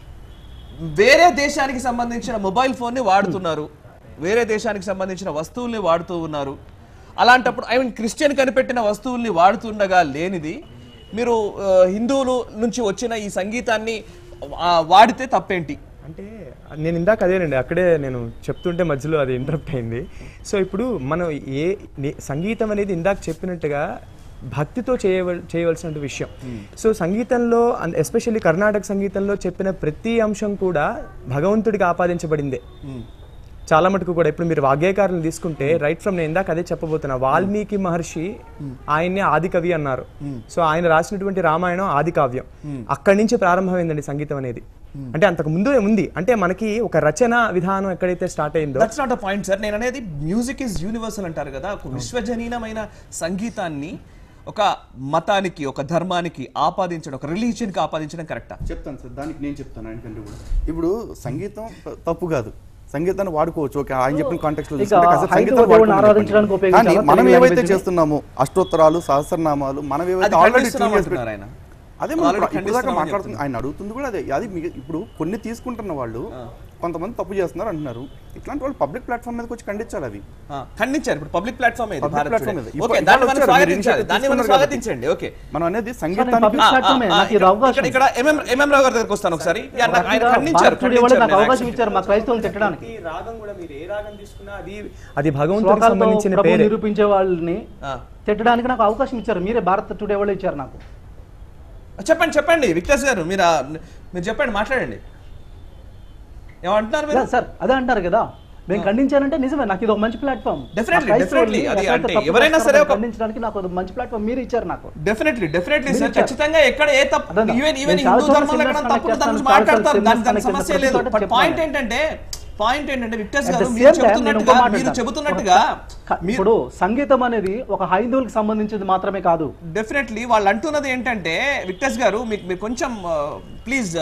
వేరే దేశానికి సంబంధించిన మొబైల్ ఫోన్ ని వాడుతున్నారు వేరే దేశానికి సంబంధించిన వస్తువుల్ని వాడుతూ ఉన్నారు అలాంటప్పుడు ఐ మీన్ క్రిస్టియన్ కనిపెట్టిన వస్తువుల్ని వాడుతుండగా లేనిది మీరు ఆ, హిందువులు నుంచి వచ్చిన ఈ సంగీతాన్ని ఆ, వాడితే తప్పేంటి అంటే నేను ఇందాక అదేనండి అక్కడే నేను చెప్తుంటే మధ్యలో అది ఇంటరప్ట్ అయింది సో ఇప్పుడు మనం ఏ నే- సంగీతం అనేది ఇందాక చెప్పినట్టుగా భక్తితో చేయవల్ చేయవలసిన విషయం సో సంగీతంలో ఎస్పెషల్లీ కర్ణాటక సంగీతంలో చెప్పిన ప్రతి అంశం కూడా భగవంతుడికి ఆపాదించబడిందే చాలా మటుకు కూడా ఇప్పుడు మీరు వాగ్గేయకారులను తీసుకుంటే రైట్ ఫ్రమ్ నేను ఇందాక అదే చెప్పబోతున్నా వాల్మీకి మహర్షి ఆయన్ని ఆది కవి అన్నారు సో ఆయన రాసినటువంటి రామాయణం ఆది కావ్యం అక్కడి నుంచి ప్రారంభమైందండి సంగీతం అనేది అంటే అంతకు ముందే ఉంది అంటే మనకి ఒక రచన విధానం ఎక్కడైతే స్టార్ట్ అయిందో that's not a point sir నేను అనేది మ్యూజిక్ ఇస్ యూనివర్సల్ అంటారు కదా ఒక విశ్వజనీనమైన సంగీతాన్ని ఒక మతానికి ఒక ధర్మానికి ఆపాదించడం ఒక రిలీజియన్ కి ఆపాదించడం కరెక్టా చెప్తాను సార్ దానికి నేను చెప్తాను ఆయనకంటే కూడా ఇప్పుడు సంగీతం త- తప్పు కాదు సంగీతాన్ని వాడుకోవచ్చు ఓకే ఆయన చెప్పిన కాంటెక్స్ట్ లో ఇక తీసుకుంటే కాసేపు హైందవ సంగీతాన్ని దేవుడిని వాడుకోమని ఆరాధించడానికి చెప్పండి. ఉపయోగించాలా కానీ మనం తెలుగు ఏవైతే language ని? చేస్తున్నామో అష్టోత్తరాలు సహస్రనామాలు మనం ఏవైతే అది ఆల్రెడీ ఖండిస్తున్నాం అంటున్నారు ఆయన. అదే Already మనం ఇప్పుడు దాకా ఖండిస్తున్నామని మాట్లాడుతుంది ఆయన అడుగుతుంది కూడా అదే అది మీ- ఇప్పుడు కొన్ని తీసుకుంటున్న వాళ్ళు కొంతమంది తప్పు చేస్తున్నారు అంటున్నారు ఇట్లాంటి వాళ్ళు పబ్లిక్ ప్లాట్ఫామ్ మీదకి వచ్చి ఖండించాలి అవి ఆ, ఖండించారు ఇప్పుడు పబ్లిక్ ప్లాట్ఫామ్ ఇది Public భారత్ platform టుడే. ఇది. ఇప్పుడు ఓకే ఇవాళ దాన్ని మనం వచ్చారు, మీరు స్వాగతించాలి initiative దాన్ని మనం తీసుకున్నారు కాబట్టి. స్వాగతించండి ఓకే మనం అనేది public సంగీతానికి ఆ, platform ఏ, ఆ, నాకు ఇది ఇక్కడ- అవకాశం. ఇక్కడ ఎంఎం ఎంఎం రావు గారి దగ్గరికి వస్తాను ఒకసారి యా, నాకు ఆయన ఖండించారు భారతీయుడు ఎవరు ఖండించారు నాకు నేను అవకాశం actually. ఇచ్చారు మా క్రైస్తవులు తిట్టడానికి రాగం కూడా మీరు ఏ రాగం తీసుకున్నా అది అది భగవంతుడికి శ్లోకాలతో సంబంధించిన ప్రభు పేరే నిరూపించే వాళ్ళని ఆ. తిట్టడానికి నాకు అవకాశం ఇచ్చారు మీరే భారత్ టుడే వాళ్ళు ఇచ్చారు నాకు చెప్పండి చెప్పండి విక్టర్స్ గారు మీరు ఆ, మీరు చెప్పండి మాట్లాడండి ఏమంటున్నారు మీరు లేదు సార్ అదే అంటారు కదా నేను ఖండించానంటే నిజమే నాకు ఇది ఒక మంచి ప్లాట్ఫామ్ Definitely, definitely. అది అంటే ఎవరైనా సరే ఒక- ఖండించడానికి నాకు ఒక మంచి ప్లాట్ఫామ్ మీరు ఇచ్చారు నాకు డెఫినెట్లీ డెఫినెట్లీ మీరు సార్ ఇచ్చారు. ఖచ్చితంగా ఎక్కడ ఏ తప్పు అర్థం ఈవెన్ ఈవెన్ నేను చాలా హిందూ చోట్ల ధర్మంలో ఎక్కడ symbols తప్పు connect దాని గురించి చేస్తాను, మాట్లాడతారు symbols దాని దాని connect సమస్య చేస్తాను, లేదు ప్రతి బట్ చోట పాయింట్ చెప్తున్నాను. ఏంటంటే పాయింట్ ఏంటంటే విక్టర్స్ At గారు the మీరు same time, నేను ఇంకో చెబుతున్నట్టుగా మాట మీరు అంటాను. చెబుతున్నట్టుగా క- మీరు ఇప్పుడు సంగీతం అనేది ఒక హైందువులకు సంబంధించింది మాత్రమే కాదు డెఫినెట్లీ వాళ్ళు అంటున్నది ఏంటంటే విక్టర్స్ గారు మీకు మీరు కొంచెం ప్లీజ్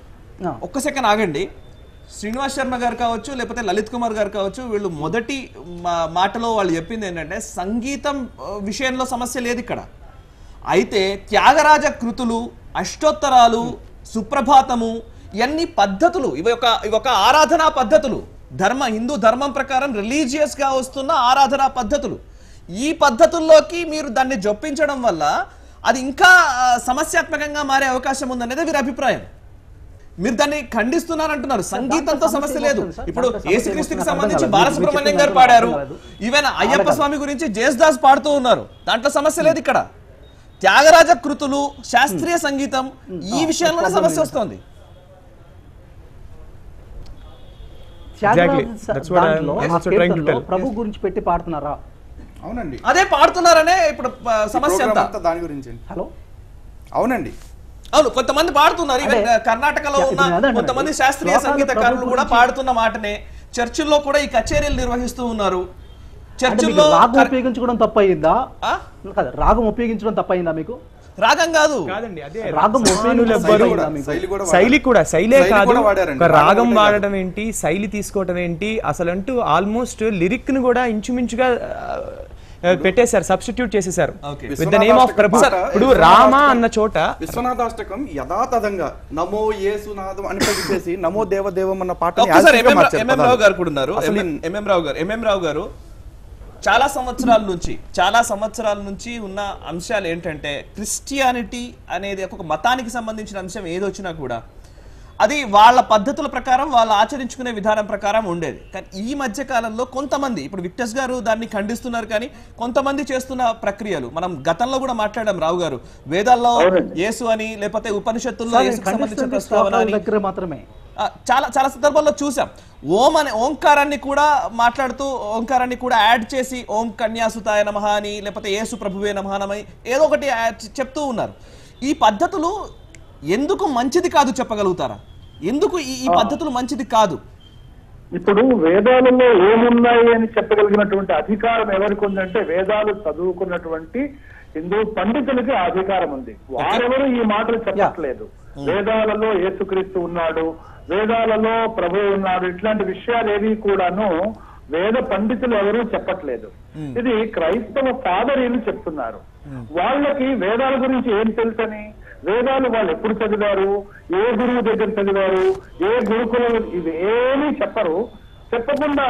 ఆ. ఒక్క సెకండ్ ఆగండి శ్రీనివాస్ శర్మ గారు కావచ్చు లేకపోతే లలిత్ కుమార్ గారు కావచ్చు వీళ్ళు మొదటి మా- మాటలో వాళ్ళు చెప్పింది ఏంటంటే సంగీతం ఆ, విషయంలో సమస్య లేదు ఇక్కడ అయితే త్యాగరాజ కృతులు అష్టోత్తరాలు సుప్రభాతము ఇవన్నీ పద్ధతులు ఇవి ఒక ఇవి ఒక ఆరాధనా పద్ధతులు ధర్మ హిందూ ధర్మం ప్రకారం రిలీజియస్ గా వస్తున్న ఆరాధనా పద్ధతులు ఈ పద్ధతుల్లోకి మీరు దాన్ని జొప్పించడం వల్ల అది ఇంకా ఆ, సమస్యాత్మకంగా మారే అవకాశం ఉందనేది వీరి అభిప్రాయం మీరు దాన్ని ఖండిస్తున్నారు అంటున్నారు సంగీతంతో సమస్య లేదు ఇప్పుడు యేసుక్రీస్తుకి సంబంధించి బాలసుబ్రహ్మణ్యం గారు పాడారు ఈవెన్ అయ్యప్ప స్వామి గురించి జేస్దాస్ పాడుతూ ఉన్నారు దాంట్లో సమస్య లేదు ఇక్కడ త్యాగరాజ కృతులు శాస్త్రీయ సంగీతం ఈ విషయంలోనే సమస్య వస్తుంది Tyagaraja Exactly. That's what I'm దాంట్లో, ఆ also trying to కీర్తనలో tell. ప్రభు గురించి పెట్టి పాడుతున్నారా అవునండి అదే పాడుతున్నారనే ఇప్పుడు ఆ, ఈ సమస్య program అంతా అంతా దాని గురించి హలో అవునండి అవును కొంతమంది పాడుతున్నారు ఈవెన్ అదే. కర్ణాటకలో యా, ఉన్న ఇప్పుడు అదే అంటున్నాను. కొంతమంది శాస్త్రీయ శ్లోకాలు సంగీతకారులు ప్రభు కూడా గురించి- పాడుతున్న మాటనే చర్చిల్లో కూడా ఈ కచేరీలు నిర్వహిస్తూ ఉన్నారు అంటే మీకు చర్చిల్లో రాగం కర్- ఉపయోగించడం తప్పయిందా ఆ? కాదు రాగం ఉపయోగించడం తప్పయిందా మీకు రాగం కాదు కాదండి అదే రాగం రసమానులు శైలి ఎవ్వరు కూడా, శైలి కూడా శైలి కూడా శైలే శైలి కాదు కూడా వాడారండి. ఒక రాగం రాగం ఒకటే వాడడం ఏంటి శైలి తీసుకోవటం ఏంటి అసలు అంటూ ఆల్మోస్ట్ లిరిక్ ను కూడా ఇంచుమించుగా ఆ, పెట్టేశారు సబ్స్టిట్యూట్ చేసేసారు Okay. With the name of Prabhu పాట, ఇప్పుడు విశ్వనాథ రామ అష్టకం- అన్న చోట విశ్వనాథాష్టకం యథాతథంగా నమో యేసునాథం అని చెప్పేసి నమో దేవదేవం అన్న పాట ఒక్కసారి ఎంఎం ఎంఎం రావు గారు కూడా ఉన్నారు ఎంఎం రావు గారు ఎంఎం రావు గారు చాలా సంవత్సరాల నుంచి చాలా సంవత్సరాల నుంచి ఉన్న అంశాలు ఏంటంటే క్రిస్టియానిటీ అనేది ఒక మతానికి సంబంధించిన అంశం ఏదొచ్చినా కూడా అది వాళ్ళ పద్ధతుల ప్రకారం వాళ్ళు ఆచరించుకునే విధానం ప్రకారం ఉండేది కానీ ఈ మధ్య కాలంలో కొంతమంది ఇప్పుడు విక్టస్ గారు దాన్ని ఖండిస్తున్నారు కానీ కొంతమంది చేస్తున్న ప్రక్రియలు మనం గతంలో కూడా మాట్లాడాం రావు గారు వేదాల్లో యేసు అని లేకపోతే ఉపనిషత్తుల్లో సార్, యేసుకు సంబంధించిన ఖండిస్తుంది ప్రస్తావన శ్లోకాల అని దగ్గర మాత్రమే ఆ, చాలా చాలా సందర్భాల్లో చూసాం ఓం అనే ఓంకారాన్ని కూడా మాట్లాడుతూ ఓంకారాన్ని కూడా యాడ్ చేసి ఓం కన్యాసుతాయ నమః అని లేకపోతే యేసు ప్రభువే నమః అని ఏదో ఒకటి యాడ్ చే- చెప్తూ ఉన్నారు ఈ పద్ధతులు ఎందుకు మంచిది కాదు చెప్పగలుగుతారా ఎందుకు ఈ ఈ పద్ధతులు మంచిది కాదు ఇప్పుడు వేదాలలో ఏమున్నాయి అని చెప్పగలిగినటువంటి అధికారం ఎవరికి ఉందంటే వేదాలు చదువుకున్నటువంటి హిందూ పండితులకి ఆ అధికారం ఉంది వారెవరు ఈ మాటలు చెప్పట్లేదు వేదాలలో యేసుక్రీస్తు ఉన్నాడు వేదాలలో ప్రభు ఉన్నాడు ఇట్లాంటి విషయాలు ఏవి కూడాను వేద పండితులు ఎవరూ చెప్పట్లేదు ఇది క్రైస్తవ పాదరీలు చెప్తున్నారు వాళ్ళకి వేదాల గురించి ఏం తెలుసని వేదాలు వాళ్ళు ఎప్పుడు చదివారు ఏ గురువు దగ్గర చదివారు ఏ గురుకులం ఇది ఏమీ చెప్పరు చెప్పకుండా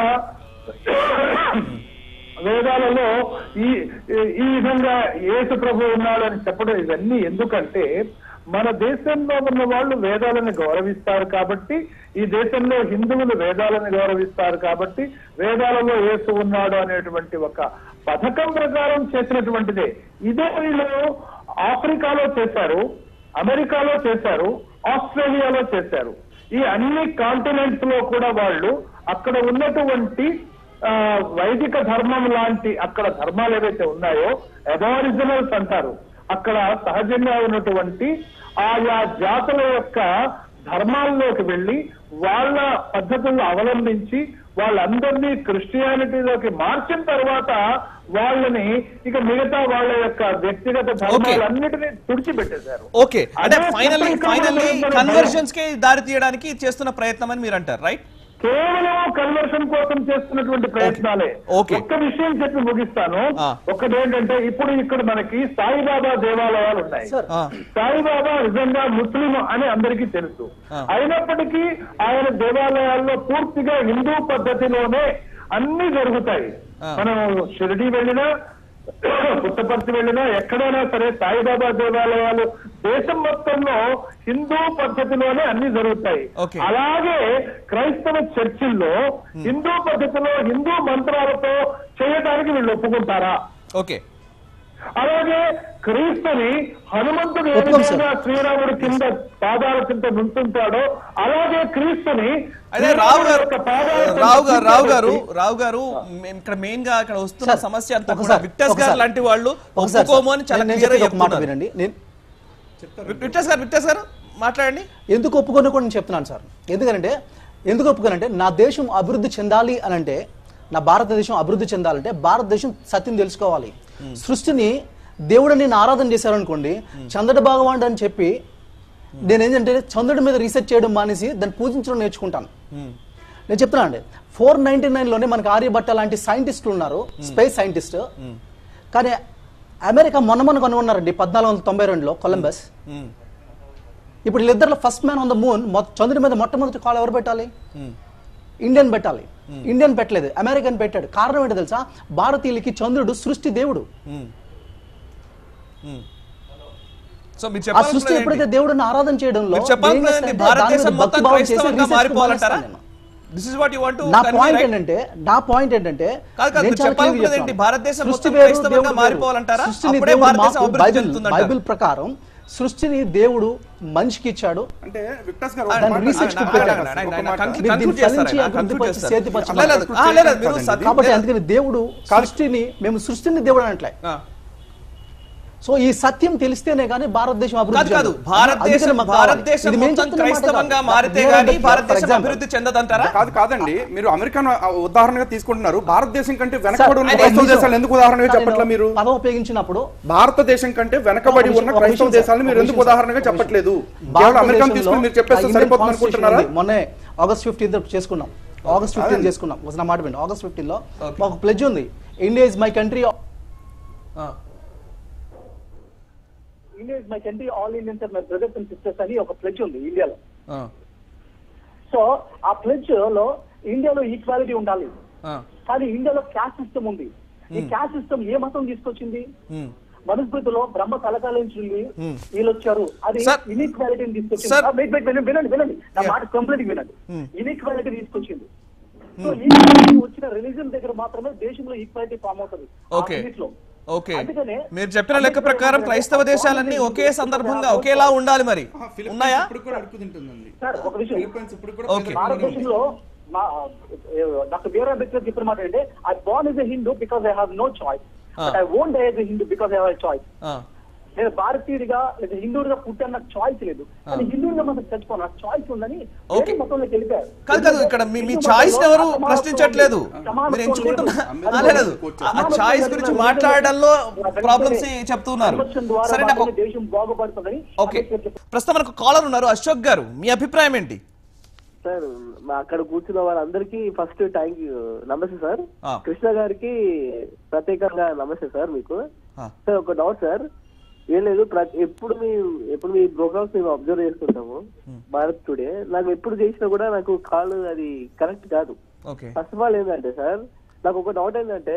వేదాలలో ఈ ఈ విధంగా యేసు ప్రభు ఉన్నాడు అని చెప్పడం ఇవన్నీ ఎందుకంటే మన దేశంలో ఉన్న వాళ్ళు వేదాలను గౌరవిస్తారు కాబట్టి ఈ దేశంలో హిందువులు వేదాలను గౌరవిస్తారు కాబట్టి వేదాలలో యేసు ఉన్నాడు అనేటువంటి ఒక పథకం ప్రకారం చేసినటువంటిదే ఇదే వీళ్ళు ఆఫ్రికాలో చేశారు అమెరికాలో చేశారు ఆస్ట్రేలియాలో చేశారు ఈ అన్ని కాంటినెంట్స్ లో కూడా వాళ్ళు అక్కడ ఉన్నటువంటి ఆ, వైదిక ధర్మం లాంటి అక్కడ ధర్మాలు ఏవైతే ఉన్నాయో అబారిజినల్స్ అంటారు అక్కడ సహజంగా ఉన్నటువంటి ఆయా జాతుల యొక్క ధర్మాల్లోకి వెళ్ళి వాళ్ళ పద్ధతులను అవలంబించి వాళ్ళందరినీ క్రిస్టియానిటీలోకి మార్చిన తర్వాత వాళ్ళని ఇక మిగతా వాళ్ళ యొక్క వ్యక్తిగత ధర్మాలన్నిటినీ తుడిచిపెట్టేశారు ఓకే అంటే అదే ఫైనల్లీ ప్రపంచంలో ఫైనల్లీ ఉన్న కన్వర్జన్స్ కి దారి తీయడానికి చేస్తున్న ప్రయత్నం అని మీరు అంటారు రైట్ కేవలం కన్వర్షన్ కోసం చేస్తున్నటువంటి ప్రయత్నాలే ఓకే. ఒక్క విషయం చెప్పి ముగిస్తాను ఆ. ఒకటి ఏంటంటే ఇప్పుడు ఇక్కడ మనకి సాయిబాబా దేవాలయాలు ఉన్నాయి ఆ. సాయిబాబా నిజంగా ముస్లిం అని అందరికీ తెలుసు ఆ. అయినప్పటికీ ఆయన దేవాలయాల్లో పూర్తిగా హిందూ పద్ధతిలోనే అన్ని జరుగుతాయి ఆ. మనం షిరిడి వెళ్ళినా పుట్టపర్తి వెళ్ళినా ఎక్కడైనా సరే సాయిబాబా దేవాలయాలు దేశం మొత్తంలో హిందూ పద్ధతిలోనే అన్ని జరుగుతాయి ఓకే. అలాగే క్రైస్తవ చర్చిల్లో హిందూ పద్ధతిలో హిందూ మంత్రాలతో చేయడానికి వీళ్ళు ఒప్పుకుంటారా ఓకే అలాగే క్రీస్తుని హనుమంతుడు ఏ ఒప్పుకోం విధంగా శ్రీరాముడు కింద పాదాల కింద నుంచుంటాడో అలాగే క్రీస్తుని అదే రావు గారు యొక్క పాదాల కింద రావు గారు రావు గారు కూర్చోబెట్టి రావు గారు మేము ఇక్కడ మెయిన్ గా ఇక్కడ వస్తున్న సార్, సమస్య అంతా కూడా ఒకసారి, విక్టర్స్ గారు ఒకసారి. లాంటి వాళ్ళు ఒకసారి ఒప్పుకోము అని చాలా నేను క్లియర్ చెప్పేది ఒక మాట వినండి నేను విక్టర్స్ గారు విక్టర్స్ గారు మాట్లాడండి ఎందుకు ఒప్పుకొని కూడా నేను చెప్తున్నాను సార్ ఎందుకంటే ఎందుకు ఒప్పుకోనంటే నా దేశం అభివృద్ధి చెందాలి అని అంటే నా భారతదేశం అభివృద్ధి చెందాలంటే భారతదేశం సత్యం తెలుసుకోవాలి సృష్టిని దేవుడు నేను ఆరాధన చేశారనుకోండి చంద్రుడు భగవానుడు అని చెప్పి నేను ఏంటంటే చంద్రుడి మీద రీసెర్చ్ చేయడం మానేసి దాన్ని పూజించడం నేర్చుకుంటాను నేను చెప్తున్నా అండి ఫోర్ నైన్టీ నైన్లోనే మనకి ఆర్యభట్ట లాంటి సైంటిస్టులు ఉన్నారు స్పేస్ సైంటిస్ట్ కానీ అమెరికా మొన్న మొన్న కనుగొన్నారండి పద్నాలుగు వందల తొంభై రెండులో కొలంబస్ ఇప్పుడు వీళ్ళిద్దరిలో first man on the moon చంద్రుడి మీద మొట్టమొదటి కాల్ ఎవరు పెట్టాలి ఇండియన్ పెట్టాలి ఇండియన్ పెట్టలేదు అమెరికన్ పెట్టాడు కారణం ఏంటో తెలుసా భారతీయులకి చంద్రుడు సృష్టి దేవుడు సో మీరు ఆ సృష్టి చెప్పాలి ఎప్పుడైతే దేవుడిని ఆరాధన చేయడంలో మీరు చెప్పాలనుకున్నది ఏం చేస్తారంటే భారతదేశం దాని మీద మొత్తం భక్తిభావం చేసి క్రైస్తవంగా research మారిపోవాలంటారా మానేస్తాను నేను. This is what you want to నా పాయింట్ ఏంటంటే నా పాయింట్ ఏంటంటే కాదు, కాదు, నేను మీరు చాలా చెప్పాలనుకున్నది clear ఏంటి? చెప్తాను. భారతదేశం సృష్టి మొత్తం వేరు, క్రైస్తవంగా దేవుడు వేరు. మారిపోవాలంటారా? సృష్టిని అప్పుడే దేవుడు భారతదేశం మాకు అభివృద్ధి బైబిల్ చెందుతుందంటారా? బైబిల్ ప్రకారం సృష్టిని దేవుడు మనిషికి ఇచ్చాడు అంటే విక్టర్స్ గారు దాన్ని ఒక మాట- research కు ఒక పెట్టాడు. మాట- ఆయన- ఒక ఆయన మాట- conclude- మీరు conclude దీన్ని చేస్తారా? ఫలించి, conclude అభివృద్ధి చేస్తారా? చేతిపరచాలి. లేదు, లేదు. ఆ, లేదు, లేదు, మీరు సత్- కాబట్టి లేదు. అందుకని దేవుడు సృష్టిని మేము సృష్టిని దేవుడు అనట్లే ఆ. సో ఈ సత్యం తెలిస్తేనే కానీ భారతదేశం కాదు అభివృద్ధి కాదు చెందదు. భారతదేశం అందుకని మాకు కావాలి. భారతదేశం ఇది మేము మొత్తం చెప్తున్న మాట క్రైస్తవంగా కాదు. మారితే వేరే గానీ for భారతదేశం example, అభివృద్ధి చెందదంటారా కాదు కాదండి మీరు అమెరికన్ ఉదాహరణగా తీసుకుంటున్నారు భారతదేశం కంటే వెనకబడి ఉన్న సార్, క్రైస్తవ నిజం. దేశాలు ఎందుకు ఉదాహరణగా సార్, చెప్పట్లే నేను మీరు పదం ఉపయోగించినప్పుడు భారతదేశం కంటే వెనకబడి ఒక ఉన్న విషయం- ఒక క్రైస్తవ విషయం దేశాలను సార్, మీరు ఒక ఎందుకు విషయం ఉదాహరణగా సార్, ఒక చెప్పట్లేదు కేవలం అమెరికన్ భారతదేశంలో తీసుకుని మీరు ఆ చెప్పేస్తే ఇండియన్ సరిపోతుంది కాన్స్టిట్యూషన్ అనుకుంటున్నారా ఉంది. మొన్నే ఆగస్ట్ ఫిఫ్టీన్త్ చేసుకున్నాం ఆగస్ట్ ఫిఫ్టీన్ చేసుకున్నాం ఒక నా మాట వినండి ఆగస్ట్ ఫిఫ్టీన్ లో మాకు ప్లెజ్ ఉంది India is my country India is my country all Indians are my brothers and sisters అని ఒక ప్లెడ్జ్ ఉంది ఇండియాలో సో ఆ ప్లెడ్జ్ లో ఇండియాలో ఈక్వాలిటీ ఉండాలి కానీ ఇండియాలో క్యాస్ట్ సిస్టమ్ ఉంది ఈ క్యాస్ట్ సిస్టమ్ ఏ మతం తీసుకొచ్చింది మనుస్మృతిలో బ్రహ్మ తలకాలించింది వీళ్ళు వచ్చారు అది సార్. ఇన్ఈక్వాలిటీని తీసుకొచ్చింది సార్. ఆ, wait, wait, వినండి వినండి వినండి నా Yeah. మాట కంప్లీట్ వినండి Hmm. ఇన్ఈక్వాలిటీ తీసుకొచ్చింది సో ఈక్వాలిటీ వచ్చిన రిలీజన్ దగ్గర మాత్రమే దేశంలో ఈక్వాలిటీ ఫామ్ అవుతుంది ఆ ఓకే limit లో. ఓకే అందుకనే మీరు చెప్పిన లెక్క ప్రకారం క్రైస్తవ దేశాలన్నీ ఒకే సందర్భంగా ఒకేలా ఉండాలి మరి ఉన్నాయా ఇప్పుడు కూడా అడుగుతుంటుందండి సార్ ఒక విషయం ఫిలిప్పైన్స్ ఇప్పుడు కూడా ఓకే. భారతదేశంలో మా డాక్టర్ బిఆర్ అంబేద్కర్ చెప్పిన మాట ఏంటంటే I born is a Hindu because I have no choice but I won't die as a Hindu because I have choice ఆ, నేను భారతీయుడిగా లేదా హిందువుడిగా పుట్టాను నాకు చాయిస్ లేదు కానీ హిందువుడిగా మాత్రం చచ్చిపోను నాకు చాయిస్ ఉందని ఓకే. వేరే మతంలోకి వెళ్ళిపోయారు కాదు కాదు ఇక్కడ మీ మీ హిందూ చాయిస్ మతంలో ఎవరు సమానత్వం ప్రశ్నించట్లేదు లేదు. సమానత్వం మీరు ఎంచుకుంటున్న లేదు. ఆ, లేదు ఆ చాయిస్ గురించి మాట్లాడడంలో ప్రాబ్లమ్స్ చెప్తున్నారు కన్వర్షన్ ద్వారా సరే నాకు మాత్రమే దేశం బాగుపడుతుందని ఓకే అంబేద్కర్ చెప్పారు. ప్రస్తుతం మనకు కాలర్ ఉన్నారు అశోక్ గారు మీ అభిప్రాయం ఏంటి సార్ మా అక్కడ కూర్చున్న వాళ్ళందరికీ first thank you namaste sir ఆ. కృష్ణ గారికి ప్రత్యేకంగా నమస్తే సార్ మీకు ఆ. సార్ ఒక డౌట్ సార్ ఏం లేదు ప్ర- ఎప్పుడు మీ ఎప్పుడు మీ ప్రోగ్రామ్స్ మేము అబ్జర్వ్ చేసుకుంటాము భారత్ టుడే నాకు ఎప్పుడు చేసినా కూడా నాకు కాల్ అది కరెక్ట్ కాదు ఓకే ఫస్ట్ ఆఫ్ ఆల్ ఏంటంటే సార్ నాకు ఒక డౌట్ ఏంటంటే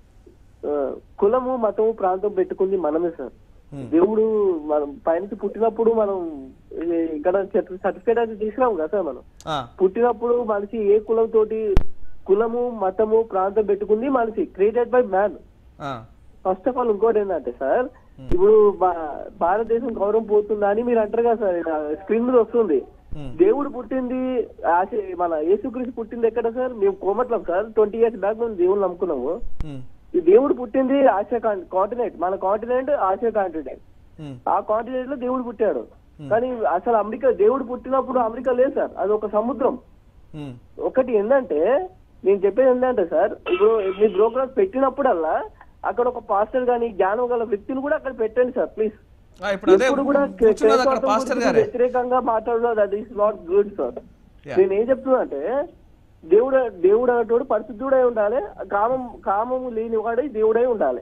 ఆ, కులము మతము ప్రాంతం పెట్టుకుంది మనమే సార్ దేవుడు మనం పైనుంచి పుట్టినప్పుడు మనం ఇది ఇక్కడ సర్టిఫికేట్ అది తీసుకురాము కదా సార్ మనం ఆ, పుట్టినప్పుడు మనిషి ఏ కులం తోటి కులము మతము ప్రాంతం పెట్టుకుంది మనిషి క్రియేటెడ్ బై మ్యాన్ ఆ, ఫస్ట్ ఆఫ్ ఆల్ ఇంకోటి ఏంటంటే సార్ ఇప్పుడు భా- భారతదేశం గౌరవం పోతుందా అని మీరు అంటారు కదా సార్ స్క్రీన్ మీద వస్తుంది దేవుడు పుట్టింది ఆశ మన యేసుక్రీస్తు పుట్టింది ఎక్కడ సార్ మేము కోమట్లం సార్ ట్వంటీ ఇయర్స్ బ్యాక్ మేము దేవుడు నమ్ముకున్నాము ఉమ్, ఈ దేవుడు పుట్టింది ఆసియా కాంటినెంట్ మన కాంటినెంట్ ఆసియా కాంటినెంట్ ఉమ్, ఆ కాంటినెంట్ లో దేవుడు పుట్టాడు కానీ అసలు అమెరికా దేవుడు పుట్టినప్పుడు అమెరికా లేదు సార్ అది ఒక సముద్రం ఉమ్, ఒకటి ఏంటంటే నేను చెప్పేది ఏంటంటే సార్ ఇప్పుడు మీ ప్రోగ్రామ్ పెట్టినప్పుడల్లా అక్కడ ఒక పాస్టర్ గాని జ్ఞానం గల వ్యక్తిని కూడా అక్కడ పెట్టండి సార్ ప్లీజ్ ఆ, ఇప్పుడు అదే ఎప్పుడు కూడా కూర్చున్నది అక్కడ క్రైస్తవత్వం పాస్టర్ గురించి గారే వ్యతిరేకంగా మాట్లాడడం that is not good sir Yeah. నేను ఏం చెప్తున్నా అంటే దేవుడు దేవుడు అనేటోడు పరిశుద్ధుడై ఉండాలి కామం కామము లేనివాడై దేవుడై ఉండాలి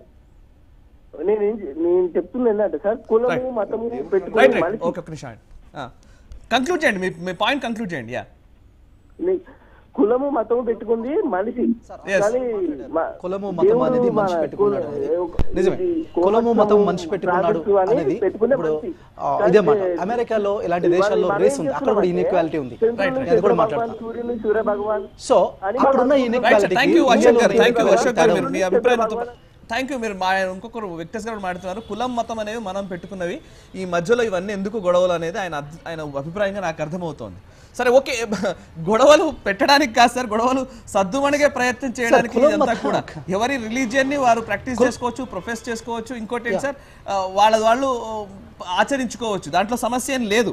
నేను ఏం చె- నేను చెప్తున్నా ఏంటంటే సార్ కులము మతము పెట్టుకుని రైట్ రైట్ మనిషి ఓకే ఒక నిమిషం కంక్లూడ్ చేయండి మీ మీ పాయింట్ కంక్లూడ్ చేయండి యా ని- కులము మతము పెట్టుకుంది మనిషి Yes. కానీ మ- కులము మతం దేవుడు అనేది మనిషి మన పెట్టుకున్నాడు కుల- అనేది. నిజమే ఇది కులము మతం కోమట్లం మనిషి పెట్టుకున్నాడు ప్రాజెక్టు అని అనేది పెట్టుకునే ఇప్పుడు మనిషి. ఆ, కానీ ఇదే మాట అమెరికాలో ఇలాంటి ఇవాళ దేశాల్లో మనం రేస్ ఏం ఉంది అక్కడ కూడా చేస్తున్నామంటే ఇన్ఈక్వాలిటీ ఉంది చంద్రుని అది కూడా చంద్ర భగవాన్, మాట్లాడతాం సూర్యుని సూర్య భగవాన్ సో అని అక్కడ ఉన్న మనం- right inequality thank you Ashok గారు థ్యాంక్ యూ అశోక్ గారు మీరు మీ అభిప్రాయం థ్యాంక్ యూ మీరు మా ఇంకొకరు వ్యక్తిస్ గారు మాట్లాడుతున్నారు కులం మతం అనేవి మనం పెట్టుకున్నవి ఈ మధ్యలో ఇవన్నీ ఎందుకు గొడవలు అనేది ఆయన అర్థ- ఆయన అభిప్రాయంగా నాకు అర్థమవుతోంది సరే ఓకే గొడవలు పెట్టడానికి కాదు సార్ గొడవలు సద్దుమణిగే ప్రయత్నం చేయడానికి కులం ఇదంతా మతం- కూడా ఎవరి రిలీజియన్ ని వారు ప్రాక్టీస్ చేసుకోవచ్చు ప్రొఫెస్ చేసుకోవచ్చు ఇంకోటి ఏంటి సార్ ఆ, వాళ్ళ వాళ్ళు ఆచరించుకోవచ్చు దాంట్లో సమస్య ఏం లేదు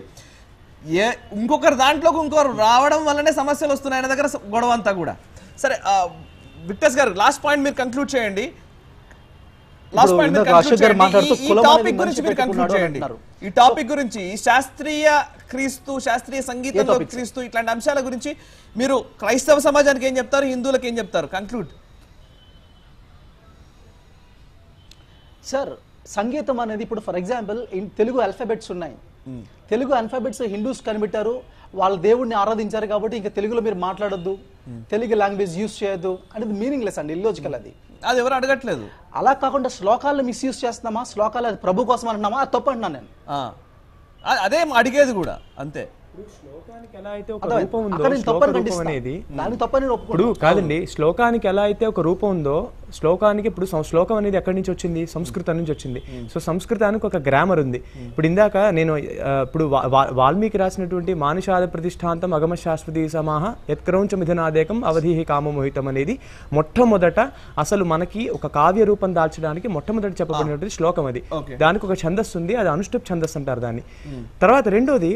ఏ ఇంకొకరు దాంట్లోకి ఇంకొకరు రావడం వల్లనే సమస్యలు వస్తున్నాయి ఆయన దగ్గర స- గొడవ అంతా కూడా సరే ఆ, విక్టర్స్ గారు లాస్ట్ పాయింట్ మీరు కంక్లూడ్ చేయండి లాస్ట్ ఇప్పుడు పాయింట్ మీరు ఇందాక conclude అశోక్ గారు చేయండి. మాట్లాడుతూ ఈ- ఈ కులం అనేది టాపిక్ గురించి మనిషి మీరు కంక్లూడ్ పెట్టుకున్నాడు చేయండి అంటున్నారు. ఈ టాపిక్ గురించి శాస్త్రీయ క్రీస్తు శాస్త్రీయ సంగీతంలో topic, sir? క్రీస్తు ఇట్లాంటి అంశాల గురించి మీరు క్రైస్తవ సమాజానికి ఏం చెప్తారు హిందువులకు ఏం చెప్తారు కంక్లూడ్ సార్ సంగీతం అనేది ఇప్పుడు ఫర్ ఎగ్జాంపుల్ తెలుగు అల్ఫాబెట్స్ ఉన్నాయి తెలుగు అల్ఫాబెట్స్ హిందూస్ కనిపెట్టారు వాళ్ళ దేవుడిని ఆరాధించారు కాబట్టి ఇంకా తెలుగులో మీరు మాట్లాడొద్దు తెలుగు లాంగ్వేజ్ యూస్ చేయొద్దు అనేది మీనింగ్లెస్ అండి ఇల్లాజికల్ అది అది ఎవరు అడగట్లేదు అలా కాకుండా శ్లోకాలను మిస్యూజ్ చేస్తున్నామా శ్లోకాలు అది ప్రభు కోసం అంటున్నామా అది తప్పు అంటున్నాను నేను ఆ. అ- అదే అడిగేది కూడా అంతే శ్లోకానికి ఎలా అయితే ఒక అర్థమైంది. రూపం ఉందో అక్కడ నేను శ్లోక తప్పని రూపం ఖండిస్తా. అనేది దాన్ని తప్పని నేను ఇప్పుడు ఒప్పుకుంటా. కాదండి శ్లోకానికి ఎలా అయితే ఒక రూపం ఉందో శ్లోకానికి ఇప్పుడు సం- శ్లోకం అనేది ఎక్కడి నుంచి వచ్చింది సంస్కృతం నుంచి వచ్చింది సో సంస్కృతానికి ఒక గ్రామర్ ఉంది ఇప్పుడు ఇందాక నేను ఆ, ఇప్పుడు వా- వా- వాల్మీకి రాసినటువంటి మానుషాద ప్రతిష్టాంతం అగమ శాశ్వతి సమాహ యత్క్రౌంచ మిథునాదేకం అవధి కామమోహితం అనేది మొట్టమొదట అసలు మనకి ఒక కావ్య రూపం దాల్చడానికి మొట్టమొదటి చెప్పబడినటువంటి శ్లోకం అది Okay. దానికి ఒక ఛందస్సు ఉంది అది అనుష్ఠుప్ ఛందస్సు అంటారు దాన్ని తర్వాత రెండోది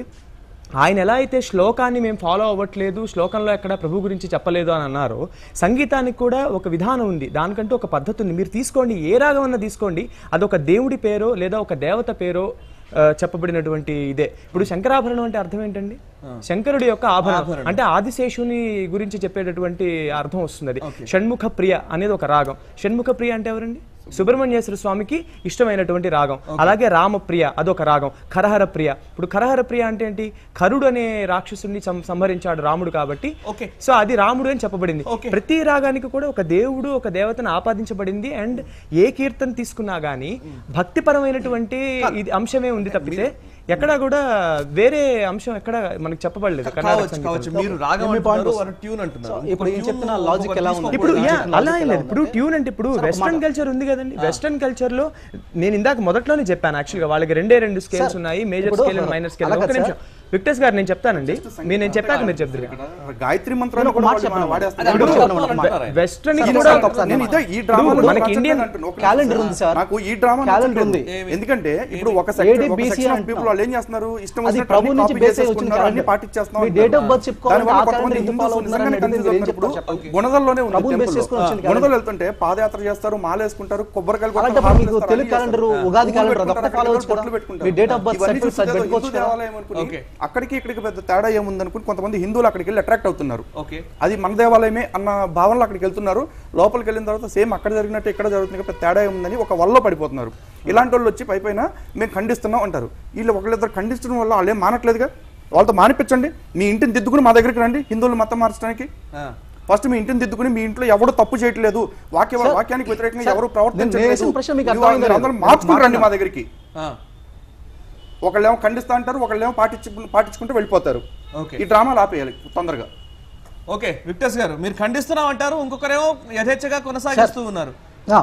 ఆయన ఎలా అయితే శ్లోకాన్ని మేము ఫాలో అవ్వట్లేదు శ్లోకంలో ఎక్కడ ప్రభు గురించి చెప్పలేదు అని అన్నారో సంగీతానికి కూడా ఒక విధానం ఉంది దానికంటూ ఒక పద్ధతి ఉంది మీరు తీసుకోండి ఏ రాగం అన్నా తీసుకోండి అదొక దేవుడి పేరో లేదా ఒక దేవత పేరో ఆ, చెప్పబడినటువంటి ఇదే ఇప్పుడు శంకరాభరణం అంటే అర్థం ఏంటండి శంకరుడి యొక్క ఆభరణం అంటే ఆదిశేషుని గురించి చెప్పేటటువంటి అర్థం వస్తుంది అది షణ్ముఖ ప్రియ అనేది ఒక రాగం షణ్ముఖ ప్రియ అంటే ఎవరండి సుబ్రహ్మణ్యేశ్వర స్వామికి ఇష్టమైనటువంటి రాగం అలాగే రామప్రియ అదొక రాగం ఖరహర ప్రియ ఇప్పుడు ఖరహర ప్రియ అంటే ఏంటి ఖరుడు అనే రాక్షసుని సం- సంహరించాడు రాముడు కాబట్టి Okay. సో అది రాముడు అని చెప్పబడింది ప్రతి రాగానికి కూడా ఒక దేవుడు ఒక దేవతను ఆపాదించబడింది అండ్ ఏ కీర్తన తీసుకున్నా గానీ భక్తిపరమైనటువంటి ఇది అంశమే ఉంది తప్పితే ఎక్కడ కూడా వేరే అంశం ఎక్కడ మనకి చెప్పబడలేదు కర్ణాటక కావచ్చు సంగీతంలో. కావచ్చు మీరు రాగం మీ point అంటున్నారు వస్తుంది. వారు ట్యూన్ అంటున్నారు సో ఇప్పుడు ఏం చెప్తున్నా లాజిక్ ఎలా ఉంది ఇప్పుడు యా, Logic అలా ఏం ఎలా లేదు ఇప్పుడు ఉందంటే- ట్యూన్ అంటే ఇప్పుడు సార్, ఒక వెస్టర్న్ మాట. కల్చర్ ఉంది కదండి వెస్టర్న్ కల్చర్ లో నేను ఇందాక మొదట్లోనే చెప్పాను యాక్చువల్ గా వాళ్ళకి రెండే రెండు స్కేల్స్ సార్, ఉన్నాయి మేజర్ ఇప్పుడు స్కేల్ అండ్ మైనర్ స్కేల్ అలాగే ఒక సార్. నిమిషం విక్టర్స్ గారు నేను చెప్తానండి మీరు నేను చెప్పాక మీరు చెప్తారు గాయత్రి మంత్రాన్ని నేను ఒక కూడా మాట వాళ్ళు చెప్పను. వాడేస్తున్నారు. అదే ఇప్పుడు అడుగుతున్నాను అన్నమాట. వెస్టర్న్ ఇది కూడా కూడా నేను ఇదే ఈ డ్రామా ఇప్పుడు మనకి ఇండియన్ క్యాలెండర్ ఉంది సార్ నాకు ఈ డ్రామా క్యాలెండర్ ఉంది ఎందుకంటే ఇప్పుడు ఒక ADBC సెక్షన్ ఆఫ్ అంటున్నాం. పీపుల్ వాళ్ళు ఏం చేస్తున్నారు ఇష్టం అది వచ్చినట్టు ప్రభు అన్ని నుంచి copy బేస్ అయి వచ్చిన చేసేసుకుంటున్నారు, అన్ని calendar. పాటించేస్తున్నాం me date of birth చెప్పుకోవాలి, దానివల్ల ఆ కొంతమంది calendar ఎందుకు హిందూస్ follow నిజంగానే అవుతున్నారని confuse ఏం అవుతున్నారు. చెప్తారు ఇప్పుడు గుణదల్లోనే ఉంది ప్రభువుని base temple లో. చేసుకొని వచ్చిన calendar. గుణదలు వెళ్తుంటే పాదయాత్ర చేస్తారు మాల వేసుకుంటారు కొబ్బరికాయలు కొడతారు, అలాంటప్పుడు హారతులు మీకు ఇస్తారు, తెలుగు అన్ని calendar, చేస్తారు. ఉగాది పువ్వులు calendar పెట్టుకుంటారు, అదొకటే follow అక్కడికి అవ్వచ్చు బొట్లు కదా. పెట్టుకుంటారు. మీ date of birth ఇవన్నీ certificate చూస్తే ఏదో పెట్టుకోవచ్చు హిందూ కదా. దేవాలయం అనుకుని Okay. అక్కడికి ఇక్కడికి పెద్ద తేడా ఏముందనుకుని కొంతమంది హిందువులు అక్కడికి వెళ్ళి అట్రాక్ట్ అవుతున్నారు ఓకే అది మన దేవాలయమే అన్న భావనలో అక్కడికి వెళ్తున్నారు లోపలికి వెళ్ళిన తర్వాత సేమ్ అక్కడ జరిగినట్టు ఇక్కడ జరుగుతుంది కాబట్టి తేడా ఏముందని ఒక వల్ల పడిపోతున్నారు ఇలాంటి వాళ్ళు వచ్చి పై పైన మేము ఖండిస్తున్నాం అంటారు వీళ్ళు ఒకళ్ళిద్దరు ఖండించడం వల్ల వాళ్ళు ఏం మానట్లేదుగా వాళ్ళతో మానిపించండి మీ ఇంటిని దిద్దుకుని మా దగ్గరికి రండి హిందువులు మతం మార్చడానికి ఫస్ట్ మీ ఇంటిని దిద్దుకుని మీ ఇంట్లో ఎవరు తప్పు చేయట్లేదు వాక్య సార్, వాక్యానికి వ్యతిరేకంగా సార్, ఎవరు నేను వేసిన ప్రవర్తించట్లేదు ప్రశ్న మీకు మీరు అర్థమైందా అందరూ లేదు? మార్చుకుని రండి మా మాట్లాడండి. దగ్గరికి ఒకళ్ళేమో ఖండిస్తా అంటారు ఒకళ్ళేమో పాటించు పాటించుకుంటూ వెళ్ళిపోతారు ఓకే ఈ డ్రామాలు ఆపేయాలి తొందరగా ఓకే విక్టర్స్ గారు మీరు ఖండిస్తున్నాం అంటారు ఇంకొకరేమో యథేచ్ఛగా కొనసాగిస్తూ ఉన్నారు ఆ,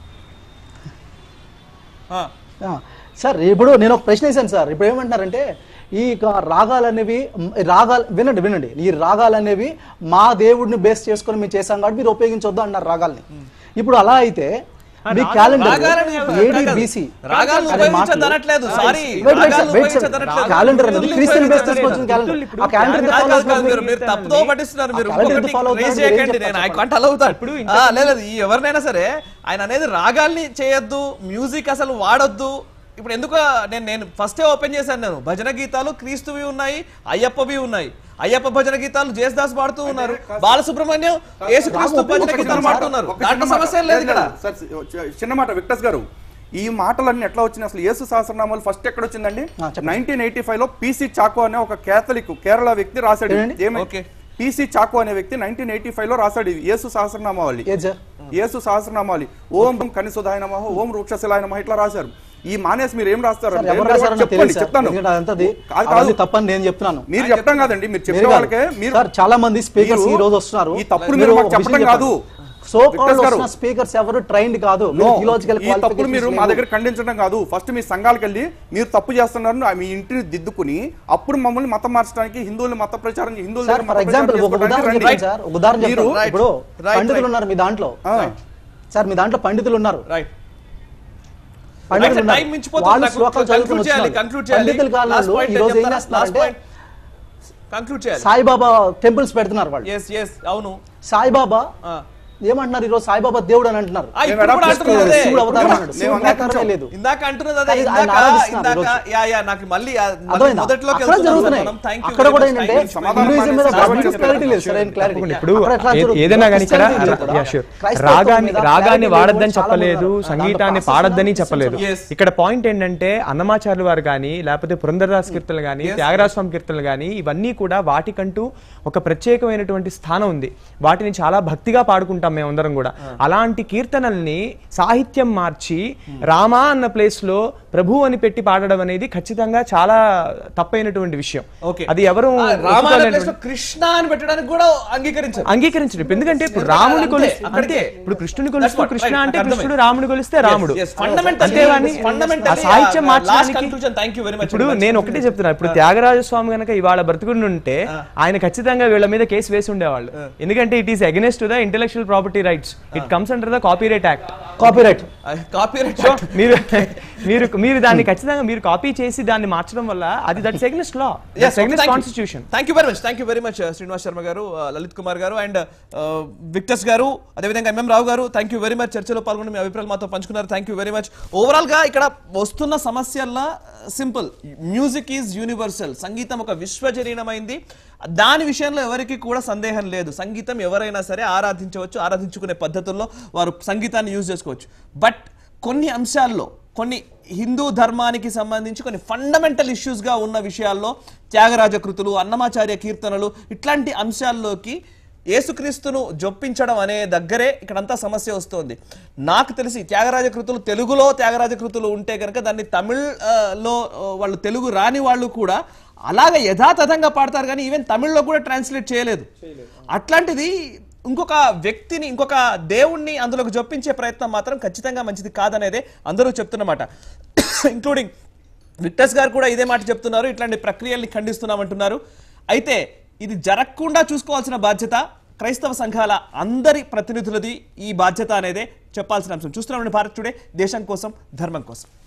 ఆ, ఆ. సార్ ఇప్పుడు నేను ఒక ప్రశ్న వేసాను సార్ ఇప్పుడు ఏమంటున్నారంటే ఈ క- రాగాలు అనేవి మ్, రాగాలు వినండి వినండి ఈ రాగాలు అనేవి మా దేవుడిని బేస్ చేసుకొని మేము చేసాం కాబట్టి మీరు ఉపయోగించొద్దు అన్నారు రాగాల్ని ఇప్పుడు అలా అయితే మీ క్యాలెండర్ రాగాలని కాదు, ఏడీబీసీ రాగాలను ఉపయోగించొద్దు అనట్లేదు సారీ రాగాలను ఉపయోగించొద్దు అనట్లేదు. క్యాలెండర్ అనేది హిందువులు క్రిస్టియన్ బేస్ ఉపయోగించొద్దు చేసుకొని క్యాలెండర్ ఇప్పుడు ఆ క్యాలెండర్ calendar కాదు, కాదు, కాదు, మీరు మీరు తప్పుతో పట్టిస్తున్నారు మీరు calendar ఇంకొకటి ఎందుకు follow raise అవుతున్నారు? మీరు ఏం చేయకండి నేను ఐ చెప్తారు కాంట్ అలౌ దట్ లేదు ఈ ఎవరినైనా సరే ఆయన అనేది రాగాల్ని చేయొద్దు మ్యూజిక్ అసలు వాడొద్దు ఇప్పుడు ఎందుకు నేను నేను ఫస్టే ఓపెన్ చేశాను నేను భజన గీతాలు క్రీస్తువి ఉన్నాయి అయ్యప్పవి ఉన్నాయి అయ్యప్ప భజన గీతాలు జేసుదాస్ పాడుతూ ఉన్నారు బాలసుబ్రహ్మణ్యం యేసుక్రీస్తు భజన గీతాలు పాడుతున్నారు ఒక దాంట్లో చిన్న మాట. సమస్య లేదు ఇక్కడ సార్, చి- చిన్న మాట విక్టస్ గారు ఈ మాటలన్నీ ఎట్లా వచ్చినాయి అసలు యేసు సహస్రనామాలు ఫస్ట్ ఎక్కడ వచ్చిందండి నైన్టీన్ ఎయిటీ ఫైవ్ లో పీసీ చాకో అనే ఒక కేథలిక్ కేరళ వ్యక్తి రాశాడు ఏంటి? ఏమై- ఓకే. పీసీ చాకో అనే వ్యక్తి నైన్టీన్ ఎయిటీ ఫైవ్ లో రాశాడు ఇది యేసు సహస్రనామావళి ఏది సార్ యేసు సహస్రనామాలి ఓం కనిసుధాయ నమః ఓం వృక్షశిలాయ నమః ఇట్లా రాశారు ఈ మానేసి మీరు ఏం రాస్తారు సార్ అంటే, ఎవరు మీరు రాశారో నాకు చెప్పండి తెలియదు సార్ చెప్తాను ఎందుకంటే అదంతా అది- కాదు, కాదు. అవన్నీ తప్పని నేను చెప్తున్నాను మీరు చెప్పడం కాదండి మీరు చెప్పే మీరు వాళ్ళకే కాదు. మీరు సార్ చాలా మంది స్పీకర్స్ మీరు ఈ రోజు వస్తున్నారు ఈ తప్పులు మీరు మాకు ఒక విషయం చెప్పడం కాదు సో విక్టర్స్ గారు, స్పీకర్స్ ఎవరు ట్రైన్డ్ కాదు No. థియలాజికల్ ఈ తప్పులు మీరు మా దగ్గర ఖండించడం కాదు ఫస్ట్ మీ సంఘాలకు వెళ్ళి మీరు తప్పు చేస్తున్నారు మీ ఇంటిని దిద్దుకుని అప్పుడు మమ్మల్ని మతం మార్చడానికి హిందువులు మత ప్రచారం హిందువుల సార్ దగ్గర ఫర్ మత ప్రచారం ఎగ్జాంపుల్ ఒక చేసుకోవడానికి ఉదాహరణ రండి. చెప్తాను సార్ ఒక ఉదాహరణ మీరు చెప్తాను Right. ఇప్పుడు Right, పండితులు right. ఉన్నారు మీ దాంట్లో ఆ. సార్ మీ దాంట్లో పండితులు ఉన్నారు రైట్ పండితులు Right, ఉన్నారు. time మించిపోతుంది. వాళ్ళు నాకు శ్లోకాలు conclude చదువుకుని చేయాలి, వచ్చినారు. conclude చేయాలి. పండితులు Last కాలంలో point ఈ రోజు ఏం చెప్తారా? Last చేస్తున్నారంటే point. కంక్లూడ్ చేయాలి సాయిబాబా టెంపుల్స్ పెడుతున్నారు వాళ్ళు ఎస్ ఎస్ అవును సాయిబాబా ఆ. ఏమంటున్నారు ఈ రోజు సాయిబాబా దేవుడు అని అంటున్నారు ఆ, ఇప్పుడు కూడా అంటున్నది అదే. శివుడు అవతారం ఇప్పుడు అన్నాడు. మేము శివుడు అంగీకరించాం. అవతారమే లేదు ఇందాక అంటున్నది అదే కానీ ఆయన ఇందాక ఆరాధిస్తున్నారు ఇందాక ఈరోజు. యా యా నాకు మళ్ళీ ఆ, మళ్ళీ అర్థమైందా? మొదట్లోకి అక్కడ వెళ్తున్నాం జరుగుతున్నాయి మనం. Thank you అక్కడ very కూడా much. ఏంటంటే Thank you. సమాధానం హిందూయిజం మీద మానేసి అసలు క్లారిటీ లేదు సరైన క్లారిటీ ఇప్పుడు అక్కడ ఎట్లా ఏ- జరుగుతుంది? ఏదైనా కానీ ఇక్కడ క్రిస్టియానిటీలో కూడా yeah, sure. క్రైస్తవత్వం రాగాన్ని మీద రాగాన్ని clarity వాడద్దని లేని వాళ్ళు చాలా చెప్పలేదు ఉన్నారు. సంగీతాన్ని దాంట్లో పాడద్దని process చెప్పలేదు Yes. ఇక్కడ పాయింట్ ఏంటంటే అన్నమాచార్యుల వారు కానీ లేకపోతే పురంధరదాస్ కీర్తనలు కానీ త్యాగరాజ స్వామి కీర్తనలు కానీ ఇవన్నీ కూడా వాటికంటూ ఒక ప్రత్యేకమైనటువంటి స్థానం ఉంది వాటిని చాలా భక్తిగా పాడుకుంటాం మేమందరం కూడా అలాంటి కీర్తనల్ని సాహిత్యం మార్చి రామా అన్న ప్లేస్ లో ప్రభు అని పెట్టి పాడడం అనేది ఖచ్చితంగా చాలా తప్పైనటువంటి విషయం ఓకే అది ఎవరు ఆ, రామాయణ ఒప్పుకోలేనటువంటి- place లో కృష్ణ అని పెట్టడానికి కూడా అంగీకరించారు అంగీకరించరు ఇప్పుడు ఎందుకంటే ఇప్పుడు ఎందుకంటే రాముని అంతే, కొలిస్తే అక్కడికే. అంతే ఇప్పుడు కృష్ణుని That's కొలుస్తూ what, కృష్ణ right, అంటే నాకు కృష్ణుడు అర్థమైంది. రాముని కొలిస్తే రాముడు Yes, yes, fundamentally, అంతేగాని fundamentally, ఆ సాహిత్యం ఆ, last మార్చడానికి conclusion, thank you very much. ఇప్పుడు very much. నేను ఒకటే చెప్తున్నా ఇప్పుడు త్యాగరాజ స్వామి గనక ఇవాళ బ్రతుకుని ఉంటే ఆయన ఖచ్చితంగా వీళ్ళ మీద కేసు వేసి ఉండేవాళ్ళు ఎందుకంటే it is against to the intellectual property rights it comes under the copyright act copyright copyright so మీరు మీరు మీరు దాన్ని ఖచ్చితంగా మీరు కాపీ చేసి దాన్ని మార్చడం వల్ల అది that's against law against constitution thank you very much thank you very much Srinivas Sharma గారు uh, లలిత్ కుమార్ గారు అండ్ విక్టర్స్ గారు అదేవిధంగా ఎంఎం రావు గారు థ్యాంక్ యూ వెరీ మచ్ చర్చలో పాల్గొని మీ అభిప్రాయాలు మాతో పంచుకున్నారు thank you very much overall గా ఇక్కడ వస్తున్న సమస్యల్లో సింపుల్ మ్యూజిక్ ఈజ్ యూనివర్సల్ సంగీతం ఒక విశ్వజనీనమైంది దాని విషయంలో ఎవరికి కూడా సందేహం లేదు సంగీతం ఎవరైనా సరే ఆరాధించవచ్చు ఆరాధించుకునే పద్ధతుల్లో వారు సంగీతాన్ని యూజ్ చేసుకోవచ్చు బట్ కొన్ని అంశాల్లో కొన్ని హిందూ ధర్మానికి సంబంధించి కొన్ని ఫండమెంటల్ ఇష్యూస్గా ఉన్న విషయాల్లో త్యాగరాజ కృతులు అన్నమాచార్య కీర్తనలు ఇట్లాంటి అంశాల్లోకి యేసుక్రీస్తును జొప్పించడం అనే దగ్గరే ఇక్కడంతా సమస్య వస్తుంది నాకు తెలిసి త్యాగరాజ కృతులు తెలుగులో త్యాగరాజ కృతులు ఉంటే కనుక దాన్ని తమిళ్ ఆ, లో ఆ, వాళ్ళు తెలుగు రాని వాళ్ళు కూడా అలాగ యథాతథంగా పాడతారు కానీ ఈవెన్ తమిళ్లో కూడా ట్రాన్స్లేట్ చేయలేదు అట్లాంటిది ఇంకొక వ్యక్తిని ఇంకొక దేవుణ్ణి అందులోకి జొప్పించే ప్రయత్నం మాత్రం ఖచ్చితంగా మంచిది కాదనేదే అందరూ చెప్తున్నమాట ఇంక్లూడింగ్ విక్టర్స్ గారు కూడా ఇదే మాట చెప్తున్నారు ఇట్లాంటి ప్రక్రియల్ని ఖండిస్తున్నామంటున్నారు అయితే ఇది జరగకుండా చూసుకోవాల్సిన బాధ్యత క్రైస్తవ సంఘాల అందరి ప్రతినిధులది ఈ బాధ్యత అనేదే చెప్పాల్సిన అంశం చూస్తున్నామండి భారత్ టుడే దేశం కోసం ధర్మం కోసం